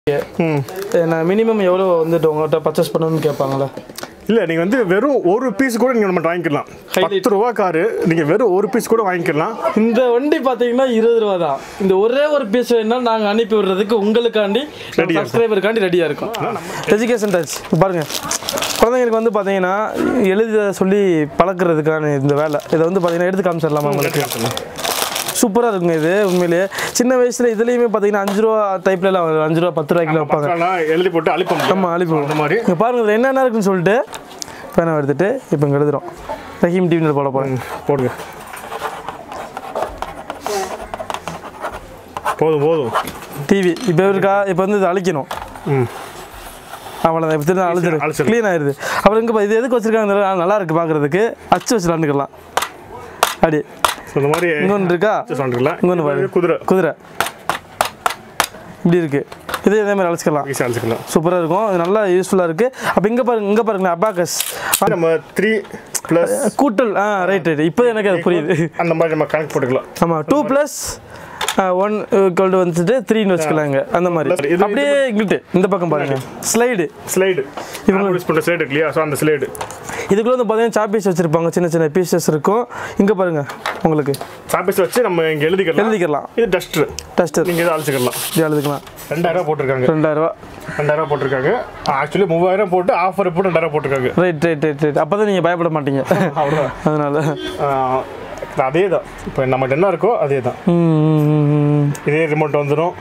ம் நான் மினிமம் எவ்வளோ வந்துட்டு உங்கள்கிட்ட பர்ச்சேஸ் பண்ணணும்னு கேட்பாங்களே இல்லை நீங்கள் வந்து வெறும் ஒரு பீஸ் கூட நீங்கள் நம்ம வாங்கிக்கலாம் Highlight. பத்து ரூபா காரு நீங்கள் வெறும் ஒரு பீஸ் கூட வாங்கிக்கலாம் இந்த வண்டி பார்த்தீங்கன்னா இருபது ரூபா தான் இந்த ஒரே ஒரு பீஸ் வேணா நாங்கள் அனுப்பி விடுறதுக்கு உங்களுக்காண்டி Ready ஆ சப்ஸ்கிரைபருக்காண்டி ரெடியாக இருக்கும் எஜுகேஷன் டச் பாருங்க குழந்தைங்களுக்கு வந்து பார்த்தீங்கன்னா எழுத சொல்லி பழக்கிறதுக்கான இந்த வேலை இதை வந்து பார்த்தீங்கன்னா எடுத்து காமிச்சிடலாமா உங்களுக்கு சூப்பராக இருக்குங்க இது உண்மையிலேயே சின்ன வயசில் இதுலேயுமே பார்த்தீங்கன்னா அஞ்சு ரூபா டைப்ல எல்லாம் வரும். அஞ்சு ரூபா பத்து ரூபாய்க்குலாம் வைப்பாங்க பக்கம்லாம் எழுதி போட்டு அழிப்போம் நம்ம அழிப்போம் அந்த மாதிரி இங்கே பாருங்க இதில் என்னென்ன இருக்குன்னு சொல்லிட்டு பேனை எடுத்துட்டு இப்போ இங்கே எழுதுறோம் ரஹீம் டிவியில் போட போகிறேன் போடுங்க போதும் போதும் டிவி இப்போ இருக்கா இப்போ வந்து இதை அழிக்கணும் ம் அவ்வளோதான் இப்போ திரும்ப அழுதுரு அழிச்சிரு. க்ளீன் ஆயிடுது அப்புறம் இங்கே இது எதுக்கு வச்சிருக்காங்க தெரியல. ஆனா, நல்லா இருக்கு பார்க்கறதுக்கு அச்சு வச்சு விளாண்டுக்கலாம் அப்படி ஸோ இந்த மாதிரி இங்கே ஒன்று இருக்கா சொல்லிருக்கலாம் இங்க ஒன்று பாரு. குதிரை குதிரை இப்படி இருக்கு இது இதே மாதிரி அழைச்சிக்கலாம் ஈஸியாக அழிச்சிக்கலாம் சூப்பராக இருக்கும் இது நல்லா யூஸ்ஃபுல்லாக இருக்குது அப்போ இங்கே பாருங்க இங்கே பாருங்களேன் அபாக்கஸ் நம்ம த்ரீ ப்ளஸ் கூட்டல் ஆ ரைட் ரைட் இப்போ எனக்கு அது புரியுது அந்த மாதிரி நம்ம கணக்கு போட்டுக்கலாம் ஆமாம் டூ ப்ளஸ் ஒன் கொல்டு வந்துட்டு த்ரீன்னு வச்சுக்கலாங்க அந்த மாதிரி இது- அப்படியே இங்கிட்டு இந்த பக்கம் பாருங்க ஸ்லைடு ஸ்லைடு இவங்க யூஸ் பண்ணுற ஸ்லைடு இல்லையா ஸோ அந்த ஸ்லைடு இதுக்குள்ள வந்து பார்த்தீங்கன்னா சாப்பீஸ் வச்சிருப்பாங்க சின்ன சின்ன பீசஸ் இருக்கும் இங்கே பாருங்க உங்களுக்கு சாப்பீஸ் வச்சு நம்ம இங்கே எழுதிக்கலாம் எழுதிக்கலாம் இது டஸ்டர் டஸ்டர் நீங்கள் இதை அழிச்சிக்கலாம் இது எழுதிக்கலாம் ரெண்டாயிரம் ரூபா போட்டிருக்காங்க ரெண்டாயிரரூவா ரெண்டாயிரம் போட்டிருக்காங்க ஆக்சுவலி மூவாயிரம் போட்டு ஆஃபர் போட்டு ரெண்டாயிரம் போட்டிருக்காங்க ரைட் ரைட் ரைட் ரைட் அப்போ தான் நீங்கள் பயப்பட மாட்டீங்க அவ்வளோதான் அதனால ஆஹ் அதே தான் இப்போ நம்மகிட்ட என்ன இருக்கோ அதே தான் இதே ரிமோட் வந்துடும்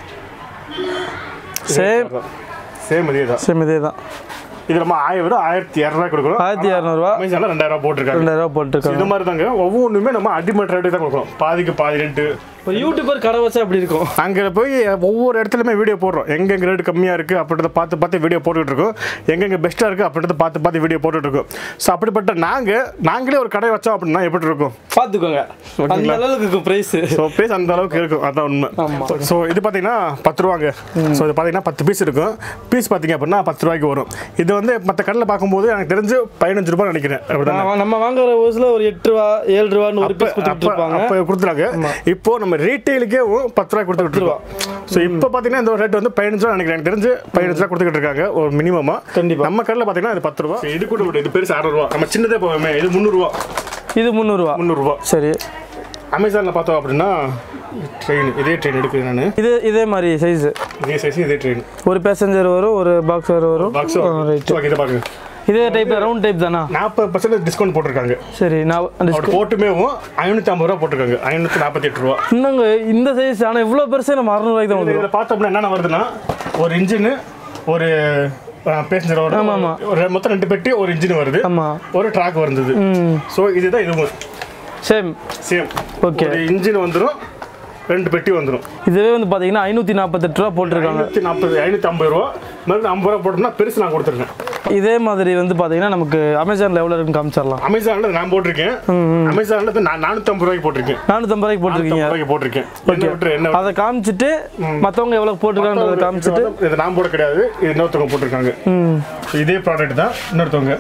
சேம் சேம் இதே தான் சேம் இதே தான் இது நம்ம ஆயிரம் ஆயிரத்தி இரநூறுவா கொடுக்குறோம் ஆயிரத்தி இரநூறுவா அமேசானில் ரெண்டாயிரம் ரூபா போட்டிருக்காங்க ரெண்டாயிரரூவா போட்டுருக்காங்க இது மாதிரி தாங்க ஒவ்வொன்றுமே நம்ம அடிமட் ரேட்டு தான் கொடுக்குறோம் பாதிக்கு பாதி ரேட்டு ஒரு யூடியூபர் கடை வச்சா அப்படி இருக்கும் அங்கே போய் ஒவ்வொரு இடத்துலையுமே வீடியோ போடுறோம் எங்கெங்க ரேட் கம்மியாக இருக்குது அப்படின்றத பார்த்து பார்த்து வீடியோ போட்டுக்கிட்டு இருக்கோம் எங்கெங்க பெஸ்ட்டாக இருக்குது அப்படின்றத பார்த்து பார்த்து வீடியோ போட்டுட்டு இருக்கோம் ஸோ அப்படிப்பட்ட நாங்கள் நாங்களே ஒரு கடை வச்சோம் அப்படின்னா எப்படி இருக்கும் பார்த்துக்கோங்க அந்த அளவுக்கு இருக்கும் ப்ரைஸு ஸோ ப்ரைஸ் அந்த அளவுக்கு இருக்கும் அதான் உண்மை ஆமா. ஸோ இது பார்த்தீங்கன்னா பத்து ரூபாங்க ஸோ இது பார்த்தீங்கன்னா பத்து பீஸ் இருக்கும் பீஸ் பார்த்தீங்க அப்படின்னா பத்து ரூபாய்க்கு வரும் இது வந்து மற்ற கடையில் பார்க்கும்போது எனக்கு தெரிஞ்சு பதினஞ்சு ரூபாய் நினைக்கிறேன் அப்படிதான் நம்ம வாங்குற ஓசில் ஒரு எட்டு ரூபா ஏழு ரூபான்னு ஒரு பீஸ் கொடுத்துட்டு இருப்பாங்க அப்போ கொடுத்துறாங்க இப்போ நம்ம ரீட்டைலுக்கே பத்து ரூபாய் கொடுத்துட்டு இருக்கோம் ஸோ இப்போ பார்த்தீங்கன்னா இந்த ரேட் வந்து பதினஞ்சு ரூபா நினைக்கிறேன் எனக்கு தெரிஞ்சு பதினஞ்சு ரூபா கொடுத்துக்கிட்டு இருக்காங்க ஒரு மினிமமா கண்டிப்பா. நம்ம கடையில் பார்த்தீங்கன்னா இது பத்து ரூபா இது கூட விட இது பெருசு அறுநூறுவா நம்ம சின்னதே போவோமே இது முந்நூறுரூவா இது முந்நூறுரூவா முந்நூறுரூவா சரி அமேசானில் பார்த்தோம் அப்படின்னா ட்ரெயின் இதே ட்ரெயின் எடுக்கிறேன் நான் இது இதே மாதிரி சைஸு இதே சைஸ் இதே ட்ரெயின் ஒரு பேசஞ்சர் வரும் ஒரு பாக்ஸ் வரும் பாக்ஸ் ரைட் ஓகே இதை பாருங்க இதே டைப் ரவுண்ட் டைப் தானா நாற்பது பர்சன்ட் டிஸ்கவுண்ட் போட்டிருக்காங்க சரி நான் அந்த அப்படி போட்டுமே ஐநூற்றி ஐம்பது ரூபா போட்டிருக்காங்க ஐநூற்றி நாற்பத்தி எட்டு ரூபா இன்னங்க இந்த சைஸ் ஆனால் இவ்வளோ பெருசே நம்ம அறநூறுவாய்க்கு தான் வந்துடும் இதில் பார்த்தோம்னா என்னென்ன வருதுன்னா ஒரு இன்ஜின் ஒரு பேசஞ்சர் வரும் ஆமா, ஆமா. ஒரு மொத்தம் ரெண்டு பெட்டி ஒரு இன்ஜின் வருது ஆமாம் ஒரு ட்ராக் வந்தது ம் ஸோ இதுதான் இதுவும் சேம் சேம் Okay. ஒரு இன்ஜின் வந்துடும் ரெண்டு பெட்டி வந்துடும் இதுவே வந்து பார்த்தீங்கன்னா ஐநூற்றி நாற்பத்தெட்டு ரூபா போட்டிருக்காங்க ஐநூற்றி நாற்பது ஐநூற்றி ஐம்பது ரூபா மறுபடியும் ஐம்பது ரூபா போட்டோம்னா பெருசு நான் கொடுத்துருக்கேன் இதே மாதிரி வந்து பார்த்தீங்கன்னா நமக்கு அமேசானில் எவ்வளோ இருக்குன்னு காமிச்சிடலாம் அமேசானில் நான் போட்டிருக்கேன் அமேசானில் நான் நானூற்றம்பது ரூபாய்க்கு போட்டிருக்கேன் நானூற்றம்பது ரூபாய்க்கு போட்டிருக்கீங்க ரூபாய்க்கு போட்டிருக்கேன் என்ன விட்டு என்ன அதை காமிச்சிட்டு மற்றவங்க எவ்வளோ போட்டிருக்காங்கன்றதை காமிச்சிட்டு இது நான் போட கிடையாது இது இன்னொருத்தவங்க போட்டிருக்காங்க ம் So, இதே ப்ராடக்ட் தான் இன்னொருத்தவங்க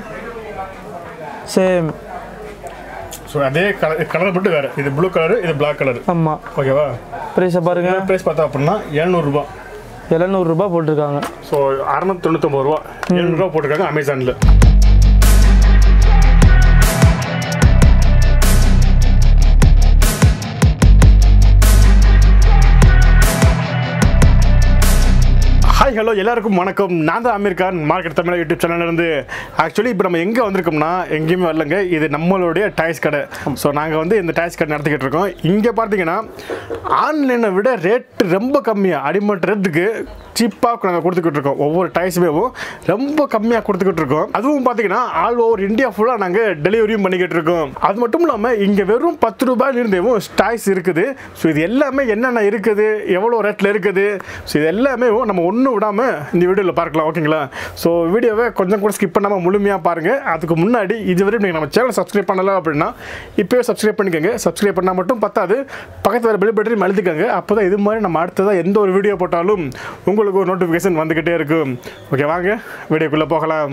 சேம் ஸோ அதே கலர் கலர் மட்டும் வேறு இது ப்ளூ கலர் இது Black கலர் ஆமாம் ஓகேவா ப்ரைஸை பாருங்க ப்ரைஸ் பார்த்தா அப்படின்னா எழுநூறுபா எழுநூறுபா போட்டிருக்காங்க ஸோ அறநூத்தி தொண்ணூத்தொம்பது ரூபா எழுநூறுவா போட்டிருக்காங்க அமேசானில் ஹாய் ஹலோ எல்லாருக்கும் வணக்கம் நான் தான் அமீர் கான் மார்க்கெட் தமிழ் யூடியூப் சேனல்ல இருந்து ஆக்சுவலி இப்போ நம்ம எங்கே வந்திருக்கோம்னா எங்கேயுமே வரலங்க இது நம்மளுடைய டாய்ஸ் கடை ஸோ நாங்கள் வந்து இந்த டாய்ஸ் கடை நடத்திக்கிட்டு இருக்கோம் இங்கே பார்த்தீங்கன்னா ஆன்லைனை விட ரேட்டு ரொம்ப கம்மியாக அடிமட்ட ரேட்டுக்கு சீப்பாக நாங்கள் கொடுத்துக்கிட்டு இருக்கோம் ஒவ்வொரு டாய்ஸுமே ரொம்ப கம்மியாக கொடுத்துக்கிட்டு இருக்கோம் அதுவும் பார்த்தீங்கன்னா ஆல் ஓவர் இந்தியா ஃபுல்லாக நாங்கள் டெலிவரியும் பண்ணிக்கிட்டு இருக்கோம் அது மட்டும் இல்லாமல் இங்கே வெறும் பத்து ரூபாயிலிருந்தேவும் டாய்ஸ் இருக்குது ஸோ இது எல்லாமே என்னென்ன இருக்குது எவ்வளோ ரேட்டில் இருக்குது ஸோ இது எல்லாமே நம்ம ஒன்றும் விடாமல் இந்த வீடியோவில் பார்க்கலாம் ஓகேங்களா ஸோ வீடியோவை கொஞ்சம் கூட ஸ்கிப் பண்ணாமல் முழுமையாக பாருங்கள் அதுக்கு முன்னாடி இதுவரை நீங்கள் நம்ம சேனல் சப்ஸ்கிரைப் பண்ணல அப்படின்னா இப்போயே சப்ஸ்கிரைப் பண்ணிக்கோங்க சப்ஸ்கிரைப் பண்ணால் மட்டும் பத்தாது பக்கத்தில் வர பெல் பட்டனையும் அழுத்திக்கோங்க அப்போ தான் இது மாதிரி நம்ம அடுத்ததாக எந்த ஒரு வீடியோ போட்டாலும் உங்களுக்கு ஒரு நோட்டிஃபிகேஷன் வந்துக்கிட்டே இருக்கும் ஓகே வாங்க வீடியோக்குள்ளே போகலாம்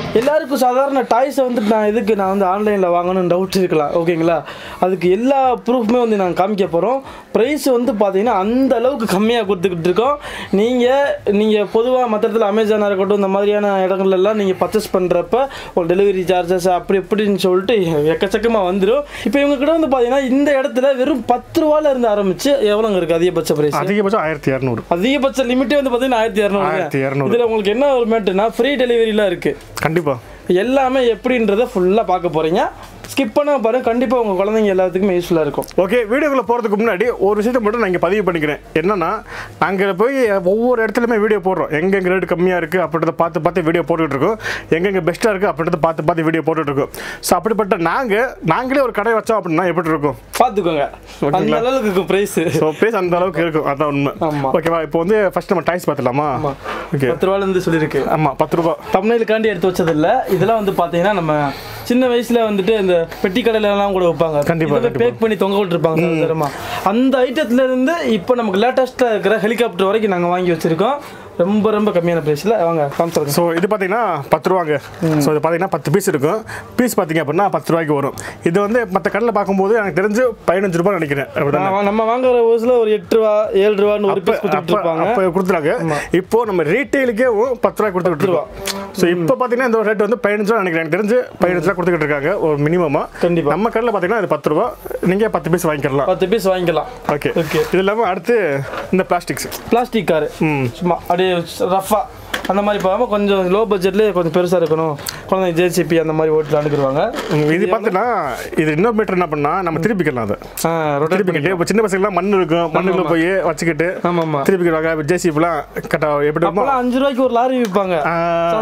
எல்லாருக்கும் சாதாரண டாய்ஸை வந்துட்டு நான் எதுக்கு நான் வந்து ஆன்லைனில் வாங்கணும்னு டவுட் இருக்கலாம் ஓகேங்களா அதுக்கு எல்லா ப்ரூஃப்மே வந்து நாங்கள் காமிக்க போகிறோம் ப்ரைஸ் வந்து பார்த்தீங்கன்னா அந்த அளவுக்கு கம்மியாக கொடுத்துக்கிட்டு இருக்கோம் நீங்கள் நீங்கள் பொதுவாக மற்ற இடத்துல அமேசானாக இருக்கட்டும் இந்த மாதிரியான இடங்கள்லாம் நீங்கள் பர்ச்சேஸ் பண்ணுறப்ப ஒரு டெலிவரி சார்ஜஸ் அப்படி இப்படின்னு சொல்லிட்டு எக்கச்சக்கமாக வந்துடும் இப்போ இவங்க கிட்ட வந்து பார்த்தீங்கன்னா இந்த இடத்துல வெறும் பத்து ரூபால இருந்து ஆரம்பிச்சு எவ்வளோங்க இருக்குது அதிகபட்ச ப்ரைஸ் அதிகபட்சம் ஆயிரத்தி இரநூறு அதிகபட்ச லிமிட்டே வந்து பார்த்தீங்கன்னா ஆயிரத்தி இரநூறு ஆயிரத்தி இரநூறு இதில் உங்களுக்கு என்ன ஒரு மேட்டுனா ஃப்ரீ டெலிவரிலாம் இருக்குது கண்டிப்பா எல்லாமே எப்படின்றத ஃபுல்லாக பார்க்க போகிறீங்க ஸ்கிப் பண்ண பாருங்க கண்டிப்பாக உங்கள் குழந்தைங்க எல்லாத்துக்குமே யூஸ்ஃபுல்லாக இருக்கும் ஓகே வீடியோக்குள்ள போகிறதுக்கு முன்னாடி ஒரு விஷயத்தை மட்டும் நான் இங்கே பதிவு பண்ணிக்கிறேன் என்னன்னா நாங்கள் போய் ஒவ்வொரு இடத்துலையுமே வீடியோ போடுறோம் எங்கெங்க ரேட் கம்மியாக இருக்குது அப்படின்றத பார்த்து பார்த்து வீடியோ போட்டுக்கிட்டு இருக்கோம் எங்கெங்க பெஸ்ட்டாக இருக்குது அப்படின்றத பார்த்து பார்த்து வீடியோ போட்டுட்டு இருக்கோம் ஸோ அப்படிப்பட்ட நாங்கள் நாங்களே ஒரு கடை வச்சோம் அப்படின்னா எப்படி இருக்கும் பார்த்துக்கோங்க அந்த அளவுக்கு இருக்கும் ப்ரைஸு ஸோ பேஸ் அந்த அளவுக்கு இருக்கும் அதான் உண்மை ஆமா. ஓகேவா இப்போ வந்து ஃபர்ஸ்ட் நம்ம டைஸ் பார்த்துலாமா ஓகே பத்து ரூபாலேருந்து சொல்லியிருக்கு ஆமாம் பத்து ரூபா தமிழ்காண்டி எடுத்து வச்சது இல்ல இதெல்லாம் வந்து பார்த்தீங்கன்னா நம்ம சின்ன வயசுல வந்துட்டு இந்த பெட்டி கடையில எல்லாம் கூட வைப்பாங்க கண்டிப்பா, கண்டிப்பா. பேக் பண்ணி தொங்க விட்டுருப்பாங்க தரமா அந்த ஐட்டத்துல இருந்து இப்போ நமக்கு லேட்டஸ்டா இருக்கிற ஹெலிகாப்டர் வரைக்கும் நாங்க வாங்கி வச்சிருக்கோம் ரொம்ப ரொம்ப கம்மியான பிரைஸ்ல வாங்க காமிச்சிருக்கோம் ஸோ இது பார்த்தீங்கன்னா பத்து ரூபாங்க ஸோ இது பார்த்தீங்கன்னா பத்து பீஸ் இருக்கும் பீஸ் பார்த்தீங்க அப்படின்னா பத்து ரூபாய்க்கு வரும் இது வந்து மற்ற கடையில் பார்க்கும்போது எனக்கு தெரிஞ்சு பதினஞ்சு ரூபாய் நினைக்கிறேன் அப்படிதான் நான் நம்ம வாங்குற ஓசில் ஒரு எட்டு ரூபா ஏழு ரூபான்னு ஒரு பீஸ் கொடுத்துட்டு இருப்பாங்க அப்போ கொடுத்துறாங்க இப்போ நம்ம ரீட்டைலுக்கே பத்து ரூபாய் கொடுத்துட்டு இருக்கோம் ஸோ இப்போ பார்த்தீங்கன்னா இந்த ரேட் வந்து பதினஞ்சு ரூபா நினைக்கிறேன் எனக்கு தெரிஞ்சு பதினஞ்சு ரூபா கொடுத்துக்கிட்டு இருக்காங்க ஒரு மினிமமா கண்டிப்பா. நம்ம கடையில் பார்த்தீங்கன்னா இது பத்து ரூபா நீங்கள் பத்து பீஸ் வாங்கிக்கலாம் பத்து பீஸ் வாங்கிக்கலாம் ஓகே Okay. இது இல்லாமல் அடுத்து இந்த பிளாஸ்டிக்ஸ் பிளாஸ்டிக் காரு ம் சும்மா அப்படியே ரஃபா அந்த மாதிரி போகாமல் கொஞ்சம் லோ பட்ஜெட்லேயே கொஞ்சம் பெருசாக இருக்கணும் குழந்தைங்க ஜேசிபி அந்த மாதிரி ஓட்டில் அனுப்பிடுவாங்க இது பார்த்தீங்கன்னா இது இன்னொரு மீட்டர் என்ன பண்ணா நம்ம திருப்பிக்கலாம் அதை ஆ ரொட்டேட் திருப்பிக்கிட்டு இப்போ சின்ன பசங்களாம் மண் இருக்கும் மண்ணுக்குள்ள போய் வச்சுக்கிட்டு ஆமாம் ஆமாம் திருப்பிக்கிறாங்க ஜேசிபிலாம் கரெக்டாக எப்படி இருக்குமோ அப்போலாம் அஞ்சு ரூபாய்க்கு ஒரு லாரி விற்பாங்க ஆ,